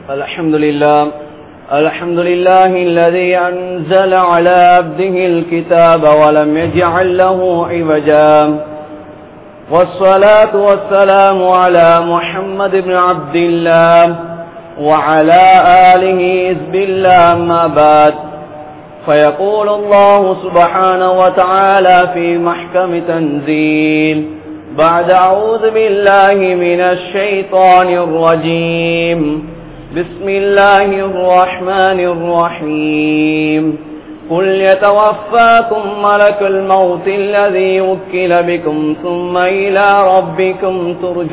الحمد لله الحمد لله الذي أنزل على عبده الكتاب ولم يجعل له عوجا والصلاة والسلام على محمد بن عبد الله وعلى آله حزب الله ما بعد فيقول الله سبحانه وتعالى في محكم تنزيل بعد أعوذ بالله من الشيطان الرجيم بسم الله الرحمن الرحيم قل يتوفاكم ملك الموت الذي وكل بكم ثم إلى ربكم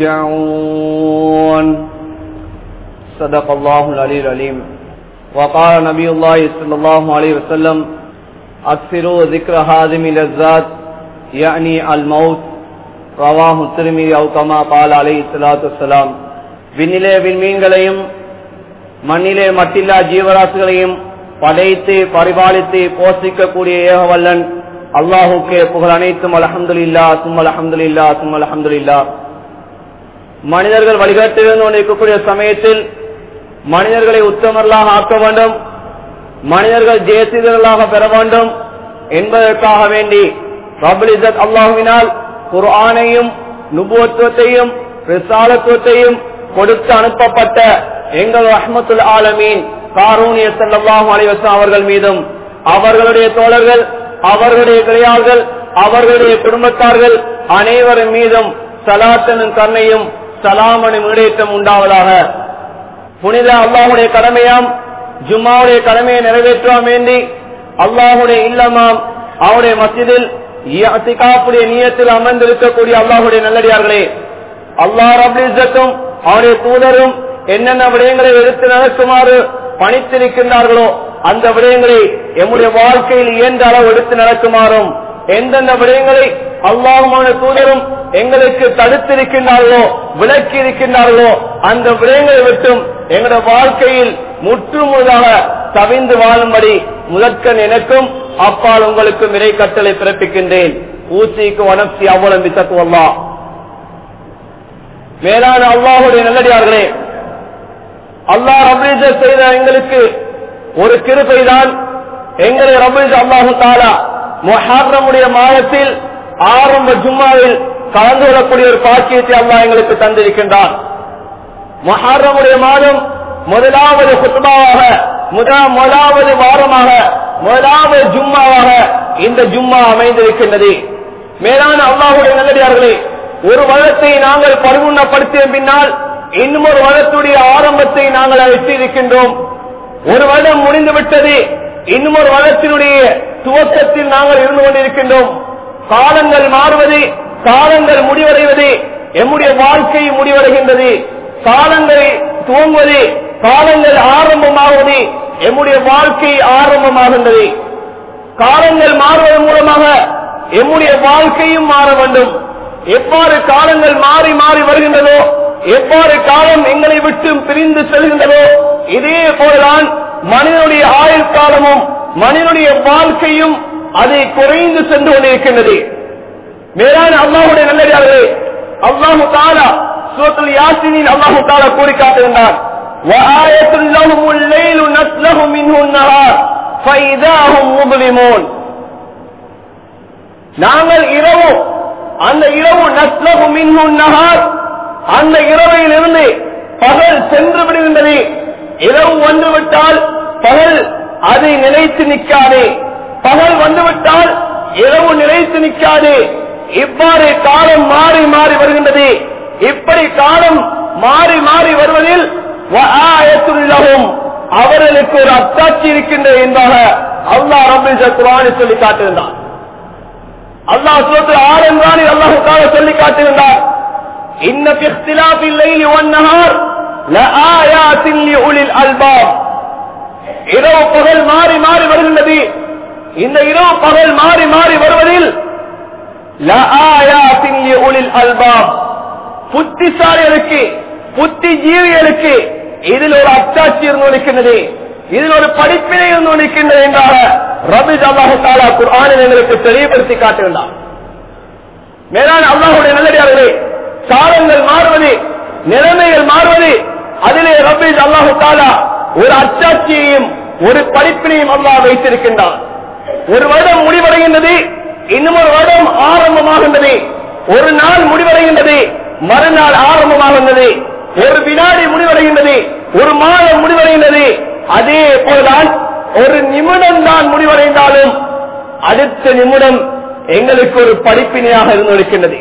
ترجعون صدق الله العلي العليم وقال نبي الله صلى الله عليه وسلم أكثروا ذكر هادم للذات يعني الموت ரவாஹு திருமி அவுகமா பால் அலை சலாத்து வலாம் விண்ணிலே விண்மீன்களையும் மண்ணிலே மட்டில்லா ஜீவராசிகளையும் படைத்து பரிபாலித்து போஷிக்கக்கூடிய ஏகவல்லன் அல்லாஹுக்கே புகழ் அனைத்தும் அலஹம்துல்லா சும் அலஹம்துல்லா சும் அலஹம்துல்லா மனிதர்கள் வழிகாட்டிலிருந்து கொண்டிருக்கக்கூடிய சமயத்தில் மனிதர்களை உத்தமர்களாக ஆக்க வேண்டும் மனிதர்கள் ஜெயசிதர்களாக பெற வேண்டும் என்பதற்காக வேண்டி ரபுல் இசத் அல்லாஹுவினால் குர்ஆனையும் நுபுவத்துவத்தையும் ரிசாலத்துவத்தையும் கொடுத்து அனுப்பப்பட்ட எங்கள் ரஹமத்துல் ஆலமீன் காரூனிய சல்லாஹூ அலிவசம் அவர்கள் மீதும் அவர்களுடைய தோழர்கள் அவர்களுடைய கிளையார்கள் அவர்களுடைய குடும்பத்தார்கள் அனைவரின் மீதும் சலாத்தனும் கண்ணையும் சலாமனும் ஈடேற்றம் உண்டாவதாக புனித அல்லாஹுடைய கடமையாம் ஜும்மாவுடைய கடமையை நிறைவேற்றுவாம் வேண்டி அல்லாஹுடைய இல்லமாம் அவருடைய மசிதில் அத்திகாப்புடைய நீயத்தில் அமர்ந்திருக்கக்கூடிய அல்லாஹுடைய நல்லடியார்களே அல்லாஹ் ரபுலிசத்தும் அவருடைய தூதரும் என்னென்ன விடயங்களை எடுத்து நடக்குமாறு பணித்திருக்கின்றார்களோ அந்த விடயங்களை எம்முடைய வாழ்க்கையில் இயன்ற அளவு எடுத்து நடக்குமாறும் எந்தெந்த விடயங்களை அல்லாஹுமான தூதரும் எங்களுக்கு தடுத்திருக்கின்றார்களோ விலக்கி இருக்கின்றார்களோ அந்த விடயங்களை விட்டும் எங்களுடைய வாழ்க்கையில் முற்றுமுழுதாக தவிந்து வாழும்படி முதற்கன் எனக்கும் அப்பால் உங்களுக்கு மிரை கட்டளை பிறப்பிக்கின்றேன் ஊசிக்கு வனப்சி அவ்வளவு தத்துவல்லா மேலான அல்லாஹுடைய நல்லடியார்களே அல்லாஹ் ரபீஜ செய்த எங்களுக்கு ஒரு கிருப்பைதான் எங்களை ரபீஜ் அல்லாஹு தாலா மொஹாரமுடைய மாதத்தில் ஆரம்ப ஜும்மாவில் கலந்து கொள்ளக்கூடிய ஒரு பாக்கியத்தை அல்லாஹ் எங்களுக்கு தந்திருக்கின்றான் மொஹாரமுடைய மாதம் முதலாவது குத்துபாவாக முதலாவது வாரமாக முதலாவது ஜும்மாவாக இந்த ஜும்மா அமைந்திருக்கின்றது மேலான அல்லாஹுடைய நல்லடியார்களே ஒரு வருடத்தை நாங்கள் பரிமுன்னப்படுத்திய பின்னால் இன்னும் ஒரு வருடத்துடைய ஆரம்பத்தை நாங்கள் எட்டியிருக்கின்றோம் ஒரு வருடம் முடிந்து விட்டது இன்னும் ஒரு வருடத்தினுடைய துவக்கத்தில் நாங்கள் இருந்து கொண்டிருக்கின்றோம் காலங்கள் மாறுவது காலங்கள் முடிவடைவது எம்முடைய வாழ்க்கை முடிவடைகின்றது காலங்களை துவங்குவது காலங்கள் ஆரம்பமாகுவது எம்முடைய வாழ்க்கை ஆரம்பமாகின்றது காலங்கள் மாறுவதன் மூலமாக எம்முடைய வாழ்க்கையும் மாற வேண்டும் எவ்வாறு காலங்கள் மாறி மாறி வருகின்றதோ எவ்வாறு காலம் எங்களை விட்டு பிரிந்து செல்கின்றதோ இதே போலதான் மனிதனுடைய ஆயுள் காலமும் மனிதனுடைய வாழ்க்கையும் அதை குறைந்து சென்று கொண்டிருக்கின்றது மேலான அல்லாஹுடைய நல்லடியார்களே அல்லாஹு தாலா சூத்தில் யாசினில் அல்லாஹு தாலா கூறி காட்டுகின்றார் وآية لهم الليل نسله منه النهار فإذا هم مظلمون நாங்கள் இரவு அந்த இரவு நஸ்லகு மின்ஹு நஹார் அந்த இரவையில் இருந்து பகல் சென்று விடுகின்றது இரவு வந்துவிட்டால் பகல் அதை நிலைத்து நிற்காது பகல் வந்துவிட்டால் இரவு நிலைத்து நிற்காது இவ்வாறு காலம் மாறி மாறி வருகின்றது இப்படி காலம் மாறி மாறி வருவதில் அவர்களுக்கு ஒரு அத்தாட்சி இருக்கின்றது என்பதாக அல்லா ரபி குரானி சொல்லி காட்டுகின்றான் அல்லாஹ் சொல்றது ஆரம்பானி அல்லாஹுக்காக சொல்லி காட்டுகின்றார் இன்ன பிஸ்திலாபில் லைலி வன்னஹார் லஆயாத்தின் லிஉலில் அல்பாப் இரவு பகல் மாறி மாறி வருகின்றது இந்த இரவு பகல் மாறி மாறி வருவதில் லஆயாத்தின் லிஉலில் அல்பாப் புத்திசாலிகளுக்கு புத்தி ஜீவிகளுக்கு இதில் ஒரு அச்சாட்சி இருந்து நிற்கின்றது இதில் ஒரு படிப்பினை இருந்து நிற்கின்றது என்றாக ரபித் அல்லாஹு தாலா குர்ஆனில் எங்களுக்கு தெளிவுபடுத்தி காட்டுகின்றார் மேலான அல்லாஹுடைய நல்லடியார்களே காலங்கள் மாறுவது நிலைமைகள் மாறுவது அதிலே ரபீஸ் அல்லாஹு தாலா ஒரு அச்சாட்சியையும் ஒரு படிப்பினையும் அல்லாஹ் வைத்திருக்கின்றான் ஒரு வருடம் முடிவடைகின்றது இன்னும் ஒரு வருடம் ஆரம்பமாகின்றது ஒரு நாள் முடிவடைகின்றது மறுநாள் ஆரம்பமாகின்றது ஒரு வினாடி முடிவடைகின்றது ஒரு மாதம் முடிவடைகின்றது அதே போலதான் ஒரு நிமிடம் தான் முடிவடைந்தாலும் அடுத்த நிமிடம் எங்களுக்கு ஒரு படிப்பினையாக இருந்து இருக்கின்றது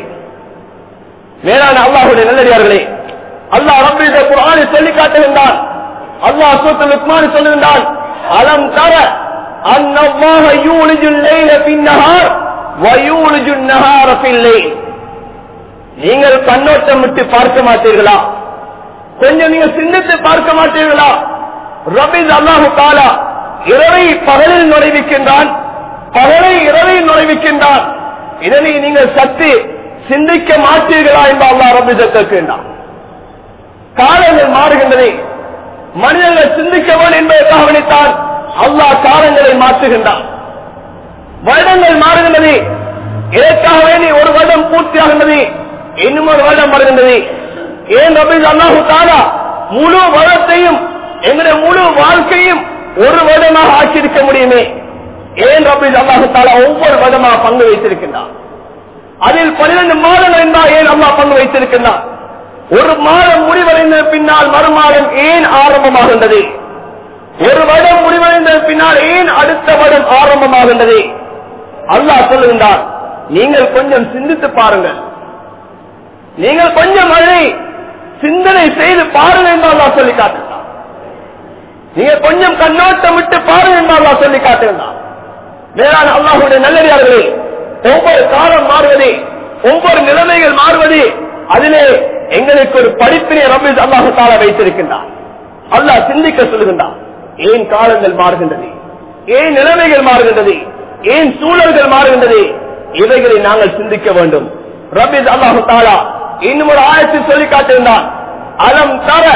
மேலான அல்லாஹுடைய நல்லடியார்களே அல்லாஹ் ரப்பீத குரானை சொல்லி காட்டுகின்றான் அல்லாஹ் சூத்து லுக்மான் சொல்லுகின்றான் அலம் தர அன்னல்லாஹ யூலிஜுல் லைல பின்னஹார் வயூலிஜுன் நஹார பில்லைல் நீங்கள் கண்ணோட்டம் விட்டு பார்க்க மாட்டீர்களா கொஞ்சம் நீங்க சிந்தித்து பார்க்க மாட்டீர்களா ரபீஸ் அல்லாஹு தாலா இரவை பகலில் நுழைவிக்கின்றான் பகலை இரவில் நுழைவிக்கின்றான் இதனை நீங்கள் சற்று சிந்திக்க மாட்டீர்களா என்று அல்லா ரபீஸை கேட்கின்றான் காலங்கள் மாறுகின்றன மனிதர்கள் சிந்திக்க வேண்டும் என்பதற்காக நினைத்தான் அல்லாஹ் காலங்களை மாற்றுகின்றான் வருடங்கள் மாறுகின்றது இதற்காக வேண்டி ஒரு வருடம் பூர்த்தியாகின்றது இன்னும் ஒரு வருடம் வருகின்றது ஏன் ரபீஸ் அல்லாஹு தாலா முழு வருடத்தையும் எங்களுடைய முழு வாழ்க்கையும் ஒரு வருடமாக ஆக்கியிருக்க முடியுமே ஏன் ரபீஸ் அல்லாஹு தாலா ஒவ்வொரு வருடமாக பங்கு வைத்திருக்கின்றான் அதில் பன்னிரண்டு மாதங்கள் என்றால் ஏன் அல்லாஹ் பங்கு வைத்திருக்கின்றான் ஒரு மாதம் முடிவடைந்த பின்னால் மறுமாதம் ஏன் ஆரம்பமாகின்றது ஒரு வருடம் முடிவடைந்த பின்னால் ஏன் அடுத்த வருடம் ஆரம்பமாகின்றது அல்லாஹ் சொல்லுகின்றான் நீங்கள் கொஞ்சம் சிந்தித்து பாருங்கள் நீங்கள் கொஞ்சம் அதை சிந்தனை செய்து பாருங்கள் என்று அல்லாஹ் சொல்லி காட்டுகிறான் நீங்க கொஞ்சம் கண்ணோட்டம் விட்டு பாருங்கள் என்று அல்லாஹ் சொல்லி காட்டுகின்றான் வேளாண் அல்லாஹுடைய நல்லடியார்களே ஒவ்வொரு காலம் மாறுவது ஒவ்வொரு நிலைமைகள் மாறுவது அதிலே எங்களுக்கு ஒரு படிப்பினை ரபீஸ் அல்லாஹு தாலா வைத்திருக்கின்றான் அல்லாஹ் சிந்திக்க சொல்லுகின்றான் ஏன் காலங்கள் மாறுகின்றது ஏன் நிலைமைகள் மாறுகின்றது ஏன் சூழல்கள் மாறுகின்றது இவைகளை நாங்கள் சிந்திக்க வேண்டும் ரபீஸ் அல்லாஹு தாலா இன்னும் ஒரு ஆயத்தில் சொல்லி காட்டியிருந்தான் அலம் தர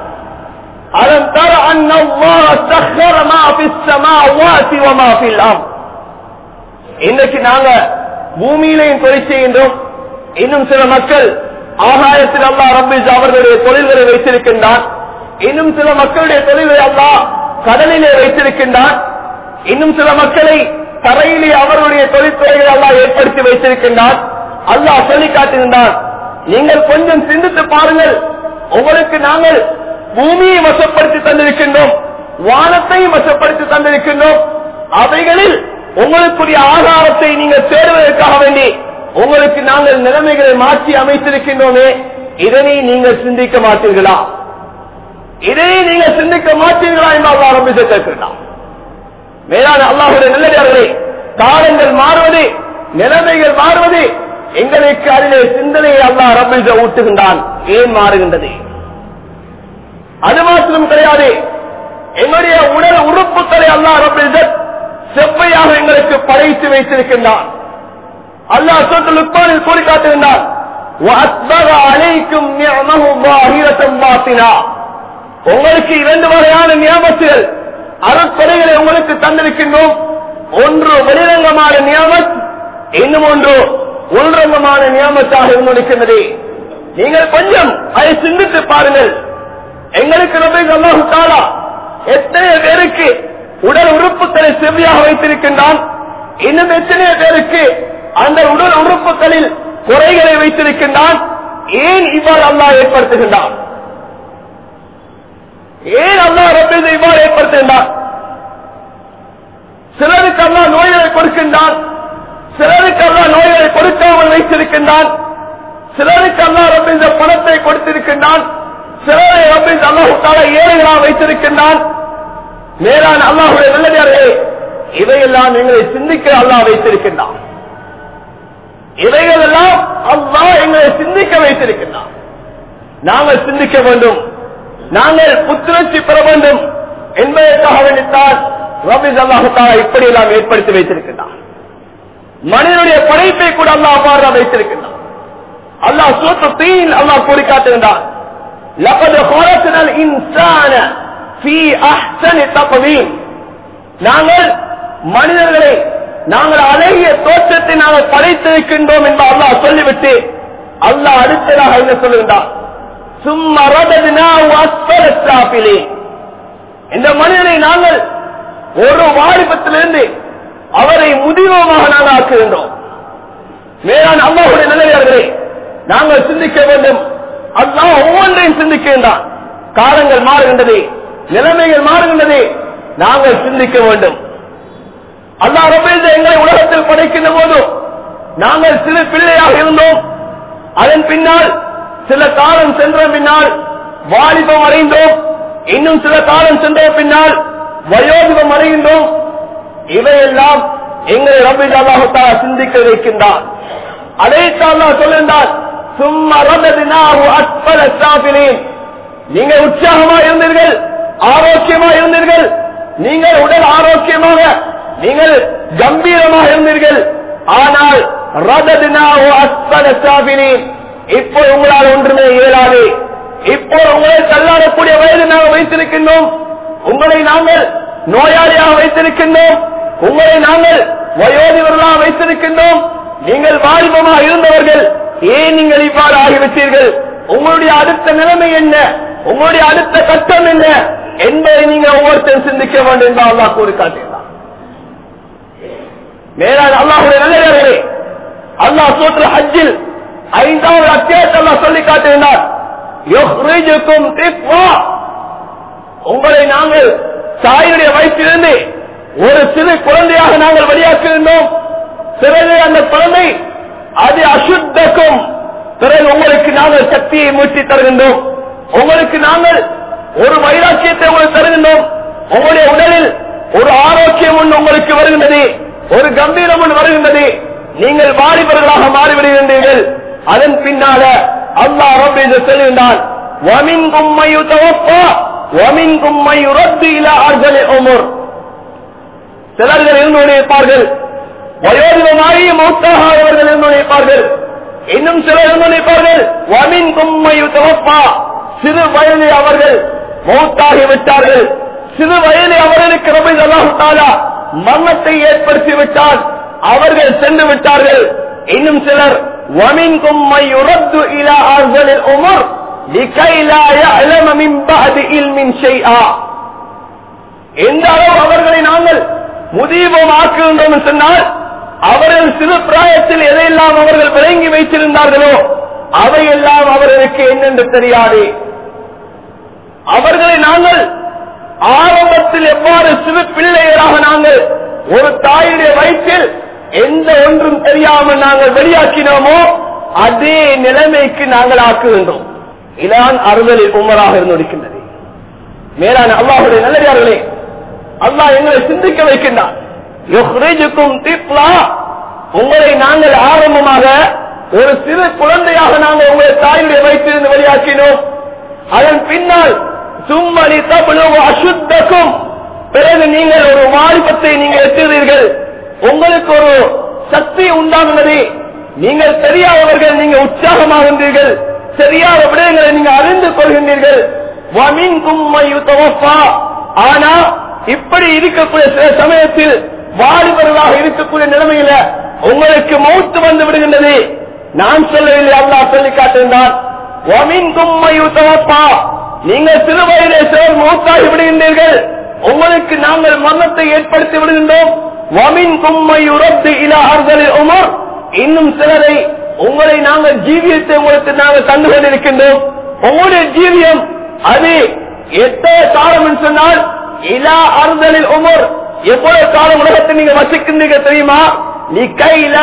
அலம் தர அன்னல்லாஹ சஹர மா ஃபிஸ் ஸமாவாதி வ மா ஃபில் அர்த் இன்னைக்கு நாங்க பூமியிலையும் தொழில் செய்கின்றோம் இன்னும் சில மக்கள் ஆகாயத்தில் அல்லா ரபிஸ் அவர்களுடைய தொழில்களை வைத்திருக்கின்றான் இன்னும் சில மக்களுடைய தொழில்களை அல்லா கடலிலே வைத்திருக்கின்றான் இன்னும் சில மக்களை தரையிலே அவர்களுடைய தொழிற்துறைகளை அல்லா ஏற்படுத்தி வைத்திருக்கின்றான் அல்லாஹ் சொல்லி காட்டுகின்றான் நீங்கள் கொஞ்சம் சிந்தித்து பாருங்கள் உங்களுக்கு நாங்கள் பூமியை வசப்படுத்தி தந்திருக்கின்றோம் வானத்தையும் வசப்படுத்தி தந்திருக்கின்றோம் அவைகளில் உங்களுக்குரிய ஆதாரத்தை நீங்கள் தேடுவதற்காக வேண்டி உங்களுக்கு நாங்கள் நிலைமைகளை மாற்றி அமைத்திருக்கின்றோமே இதனை நீங்கள் சிந்திக்க மாட்டீர்களா இதை நீங்கள் சிந்திக்க மாட்டீர்களா என்று அல்லா ஆரம்பித்து கேட்கிறான் மேலான அல்லாஹுடைய நல்லடியார்களே காலங்கள் மாறுவது நிலைமைகள் மாறுவது எங்களுக்கு அதிலே சிந்தனையை அல்லாஹ் ரபிச ஊட்டுகின்றான் ஏன் மாறுகின்றது அது மாத்திரம் கிடையாது எங்களுடைய உடல் உறுப்புகளை அல்லாஹ் ரபிசத் செவ்வையாக எங்களுக்கு படைத்து வைத்திருக்கின்றான் அல்லாஹ் சொத்து லுக்மானில் கூறி காட்டுகின்றான் அழைக்கும் உங்களுக்கு இரண்டு வகையான நியமத்துகள் அறக்குறைகளை உங்களுக்கு தந்திருக்கின்றோம் ஒன்று வெளிரங்கமான நியமத் இன்னும் ஒன்று உள்ரங்கமான நியமத்தாக இருந்திருக்கின்றது நீங்கள் கொஞ்சம் அதை சிந்தித்து பாருங்கள் எங்களுக்கு ரொம்ப அல்லாஹு தாலா எத்தனை பேருக்கு உடல் உறுப்புகளை செவ்வியாக வைத்திருக்கின்றான் இன்னும் எத்தனை பேருக்கு அந்த உடல் உறுப்புகளில் குறைகளை வைத்திருக்கின்றான் ஏன் இவ்வாறு அல்லாஹ் ஏற்படுத்துகின்றான் ஏன் அல்லாஹ் ரப்பீதை இவ்வாறு ஏற்படுத்துகின்றான் சிலருக்கு அல்லா நோய்களை கொடுக்கின்றான் சிலருக்கு அல்லா நோய்களை கொடுக்காமல் வைத்திருக்கின்றான் சிலருக்கு அல்லா ரப்ப இந்த பணத்தை கொடுத்திருக்கின்றான் சிலரை ரப்ப இந்த அல்லாஹால ஏழைகளாக வைத்திருக்கின்றான் மேலான அல்லாஹுடைய நல்லதார்களே இவையெல்லாம் எங்களை சிந்திக்க அல்லாஹ் வைத்திருக்கின்றான் இவைகள் எல்லாம் அல்லாஹ் எங்களை சிந்திக்க வைத்திருக்கின்றான் நாங்கள் சிந்திக்க வேண்டும் நாங்கள் புத்துணர்ச்சி பெற வேண்டும் என்பதற்காக வேண்டித்தான் ரபிஸ் அல்லாஹால இப்படி எல்லாம் ஏற்படுத்தி வைத்திருக்கின்றான் மனிதனுடைய படைப்பை கூட அல்லாஹ் அவ்வாறு வைத்திருக்கின்றான் அல்லாஹ் சூத்து தீன் அல்லாஹ் கூறி காட்டுகின்றான் لقد خلقنا الانسان في احسن تقويم நாங்கள் மனிதர்களை நாங்கள் அழகிய தோற்றத்தை நாங்கள் படைத்திருக்கின்றோம் என்று அல்லாஹ் சொல்லிவிட்டு அல்லாஹ் அடுத்ததாக என்ன சொல்லுகின்றான் சும்மா ரததினாஹு அஸ்ஃபல சாஃபிலின் இந்த மனிதனை நாங்கள் ஒரு வாலிபத்திலிருந்து அவரை முதிர்வமாக நாங்கள் ஆக்குகின்றோம் மேலான அல்லாஹுடைய நிலையார்களே நாங்கள் சிந்திக்க வேண்டும் அல்லாஹ் ஒவ்வொன்றையும் சிந்திக்கின்றான் காலங்கள் மாறுகின்றது நிலைமைகள் மாறுகின்றது நாங்கள் சிந்திக்க வேண்டும் அல்லாஹ் ரபேஜ எங்களை உலகத்தில் படைக்கின்ற போது நாங்கள் சிறு பிள்ளையாக இருந்தோம் அதன் பின்னால் சில காலம் சென்ற பின்னால் வாலிபம் அடைந்தோம் இன்னும் சில காலம் சென்ற பின்னால் வயோதிபம் அடைகின்றோம் இவையெல்லாம் எங்களை ரபீஜ் அல்லாஹால சிந்திக்க வைக்கின்றான் அதைத்தான் சொல்லுகின்றான் சும்மா ரததினாஹு அஸ்பல சாபிலின் நீங்கள் உற்சாகமா இருந்தீர்கள் ஆரோக்கியமா இருந்தீர்கள் நீங்கள் உடல் ஆரோக்கியமாக நீங்கள் கம்பீரமாக இருந்தீர்கள் ஆனால் ரததினாஹு அஸ்பல சாபிலின் இப்போ உங்களால் ஒன்றுமே இயலாது இப்போ உங்களை தள்ளாடக்கூடிய வயது நாங்கள் வைத்திருக்கின்றோம் உங்களை நாங்கள் நோயாளியாக வைத்திருக்கின்றோம் உங்களை நாங்கள் வயோதிபர்களாக வைத்திருக்கின்றோம் நீங்கள் வாலிபமாக இருந்தவர்கள் ஏன் நீங்கள் இவ்வாறு ஆகிவிட்டீர்கள் உங்களுடைய அடுத்த நிலைமை என்ன உங்களுடைய அடுத்த கட்டம் என்ன என்பதை நீங்கள் ஒவ்வொருத்தரும் சிந்திக்க வேண்டும் என்று அல்லாஹ் கூறி காட்டுகிறார் மேலான அல்லாஹுடைய நல்லவர்களே அல்லாஹ் சூத்திர ஹஜ்ஜில் ஐந்தாவது அத்தியாயத்தை அல்லாஹ் சொல்லி காட்டுகிறார் யுஹ்ரிஜுக்கும் திக்வா உங்களை நாங்கள் தாயினுடைய வயிற்றிலிருந்து ஒரு சிறு குழந்தையாக நாங்கள் வெளியாக்குகின்றோம் பிறகு அந்த குழந்தை அது அசுத்தக்கும் பிறகு உங்களுக்கு நாங்கள் சக்தியை மூட்டி தருகின்றோம் உங்களுக்கு நாங்கள் ஒரு வைராக்கியத்தை உங்களுக்கு தருகின்றோம் உங்களுடைய உடலில் ஒரு ஆரோக்கியம் ஒன்று உங்களுக்கு வருகின்றது ஒரு கம்பீரம் ஒன்று வருகின்றது நீங்கள் வாலிபர்களாக மாறிவிடுகின்றீர்கள் அதன் பின்னால அல்லாஹ் ரப்பி என்று சொல்லுகின்றான் وَمِنْكُمْ مَن يُتَوَفَّى وَمِنْكُمْ مَن يُرَدُّ إِلَى أَرْذَلِ الْأُمُورِ சிலர்கள் இருந்து கொண்டிருப்பார்கள் வயோதிபமாகி மௌத்தாகாதவர்கள் இருந்து கொண்டிருப்பார்கள் இன்னும் சிலர் இருந்து கொண்டிருப்பார்கள் வமின் கும்மையு தவப்பா சிறு வயதில் அவர்கள் மௌத்தாகி விட்டார்கள் சிறு வயதில் அவர்களுக்கு ரபி அல்லாஹாலா மரணத்தை ஏற்படுத்தி விட்டால் அவர்கள் சென்று விட்டார்கள் இன்னும் சிலர் வமின் கும்மை உரத்து இலா ஆர்களில் உமர் لكي لا يعلم من بعد علم شيئا எந்த அளவு அவர்களை நாங்கள் முதியபம் ஆக்குகின்றோம் என்று சொன்னால் அவர்கள் சிறு பிராயத்தில் எதையெல்லாம் அவர்கள் விளங்கி வைத்திருந்தார்களோ அவையெல்லாம் அவர்களுக்கு என்னென்று தெரியாது அவர்களை நாங்கள் ஆரம்பத்தில் எவ்வாறு சிறு பிள்ளைகளாக நாங்கள் ஒரு தாயுடைய வயிற்றில் எந்த ஒன்றும் தெரியாமல் நாங்கள் வெளியாக்கினோமோ அதே நிலைமைக்கு நாங்கள் ஆக்குகின்றோம் இதான் அறுதலில் உமராக இருந்து இருக்கின்றது மேலான அல்லாஹுடைய நல்லதார்களே அல்லாஹ் எங்களை சிந்திக்க வைக்கின்றான் யுஹ்ரிஜுக்கும் திப்லா உங்களை நாங்கள் ஆரம்பமாக ஒரு சிறு குழந்தையாக நாங்கள் உங்களை தாயுடைய வயிற்றிலிருந்து வெளியாக்கினோம் அதன் பின்னால் சும்மணி தபுளவு அசுத்தக்கும் பிறகு நீங்கள் ஒரு வாலிபத்தை நீங்கள் எட்டுகிறீர்கள் உங்களுக்கு ஒரு சக்தி உண்டாகுனது நீங்கள் தெரியாதவர்கள் நீங்க உற்சாகமாகின்றீர்கள் தெரியாத விடயங்களை நீங்க அறிந்து கொள்கின்றீர்கள் வமின் கும்மையு தவப்பா ஆனா இப்படி இருக்கக்கூடிய சில சமயத்தில் வாலிபர்களாக இருக்கக்கூடிய நிலைமையில உங்களுக்கு மௌத்து வந்து விடுகின்றது நான் சொல்லவில்லை அல்லாஹ் சொல்லி காட்டுகின்றான் வமின் கும்மையு தவப்பா நீங்கள் சிறு வயதை சிலர் மௌத்தாகி விடுகின்றீர்கள் உங்களுக்கு நாங்கள் மரணத்தை ஏற்படுத்தி விடுகின்றோம் வமின் கும்மையு ரத்து இலா அர்தலில் உமர் இன்னும் சிலரை உங்களை நாங்கள் ஜீவியத்தை உங்களுக்கு நாங்கள் கண்டு கொண்டிருக்கின்றோம் உங்களுடைய ஜீவியம் அது எத்தனை காலம் என்று சொன்னால் இலா அறுதலில் உமர் எவ்வளவு காலம் உலகத்தை நீங்க வசிக்கின்றீங்க தெரியுமா நீ கையிலா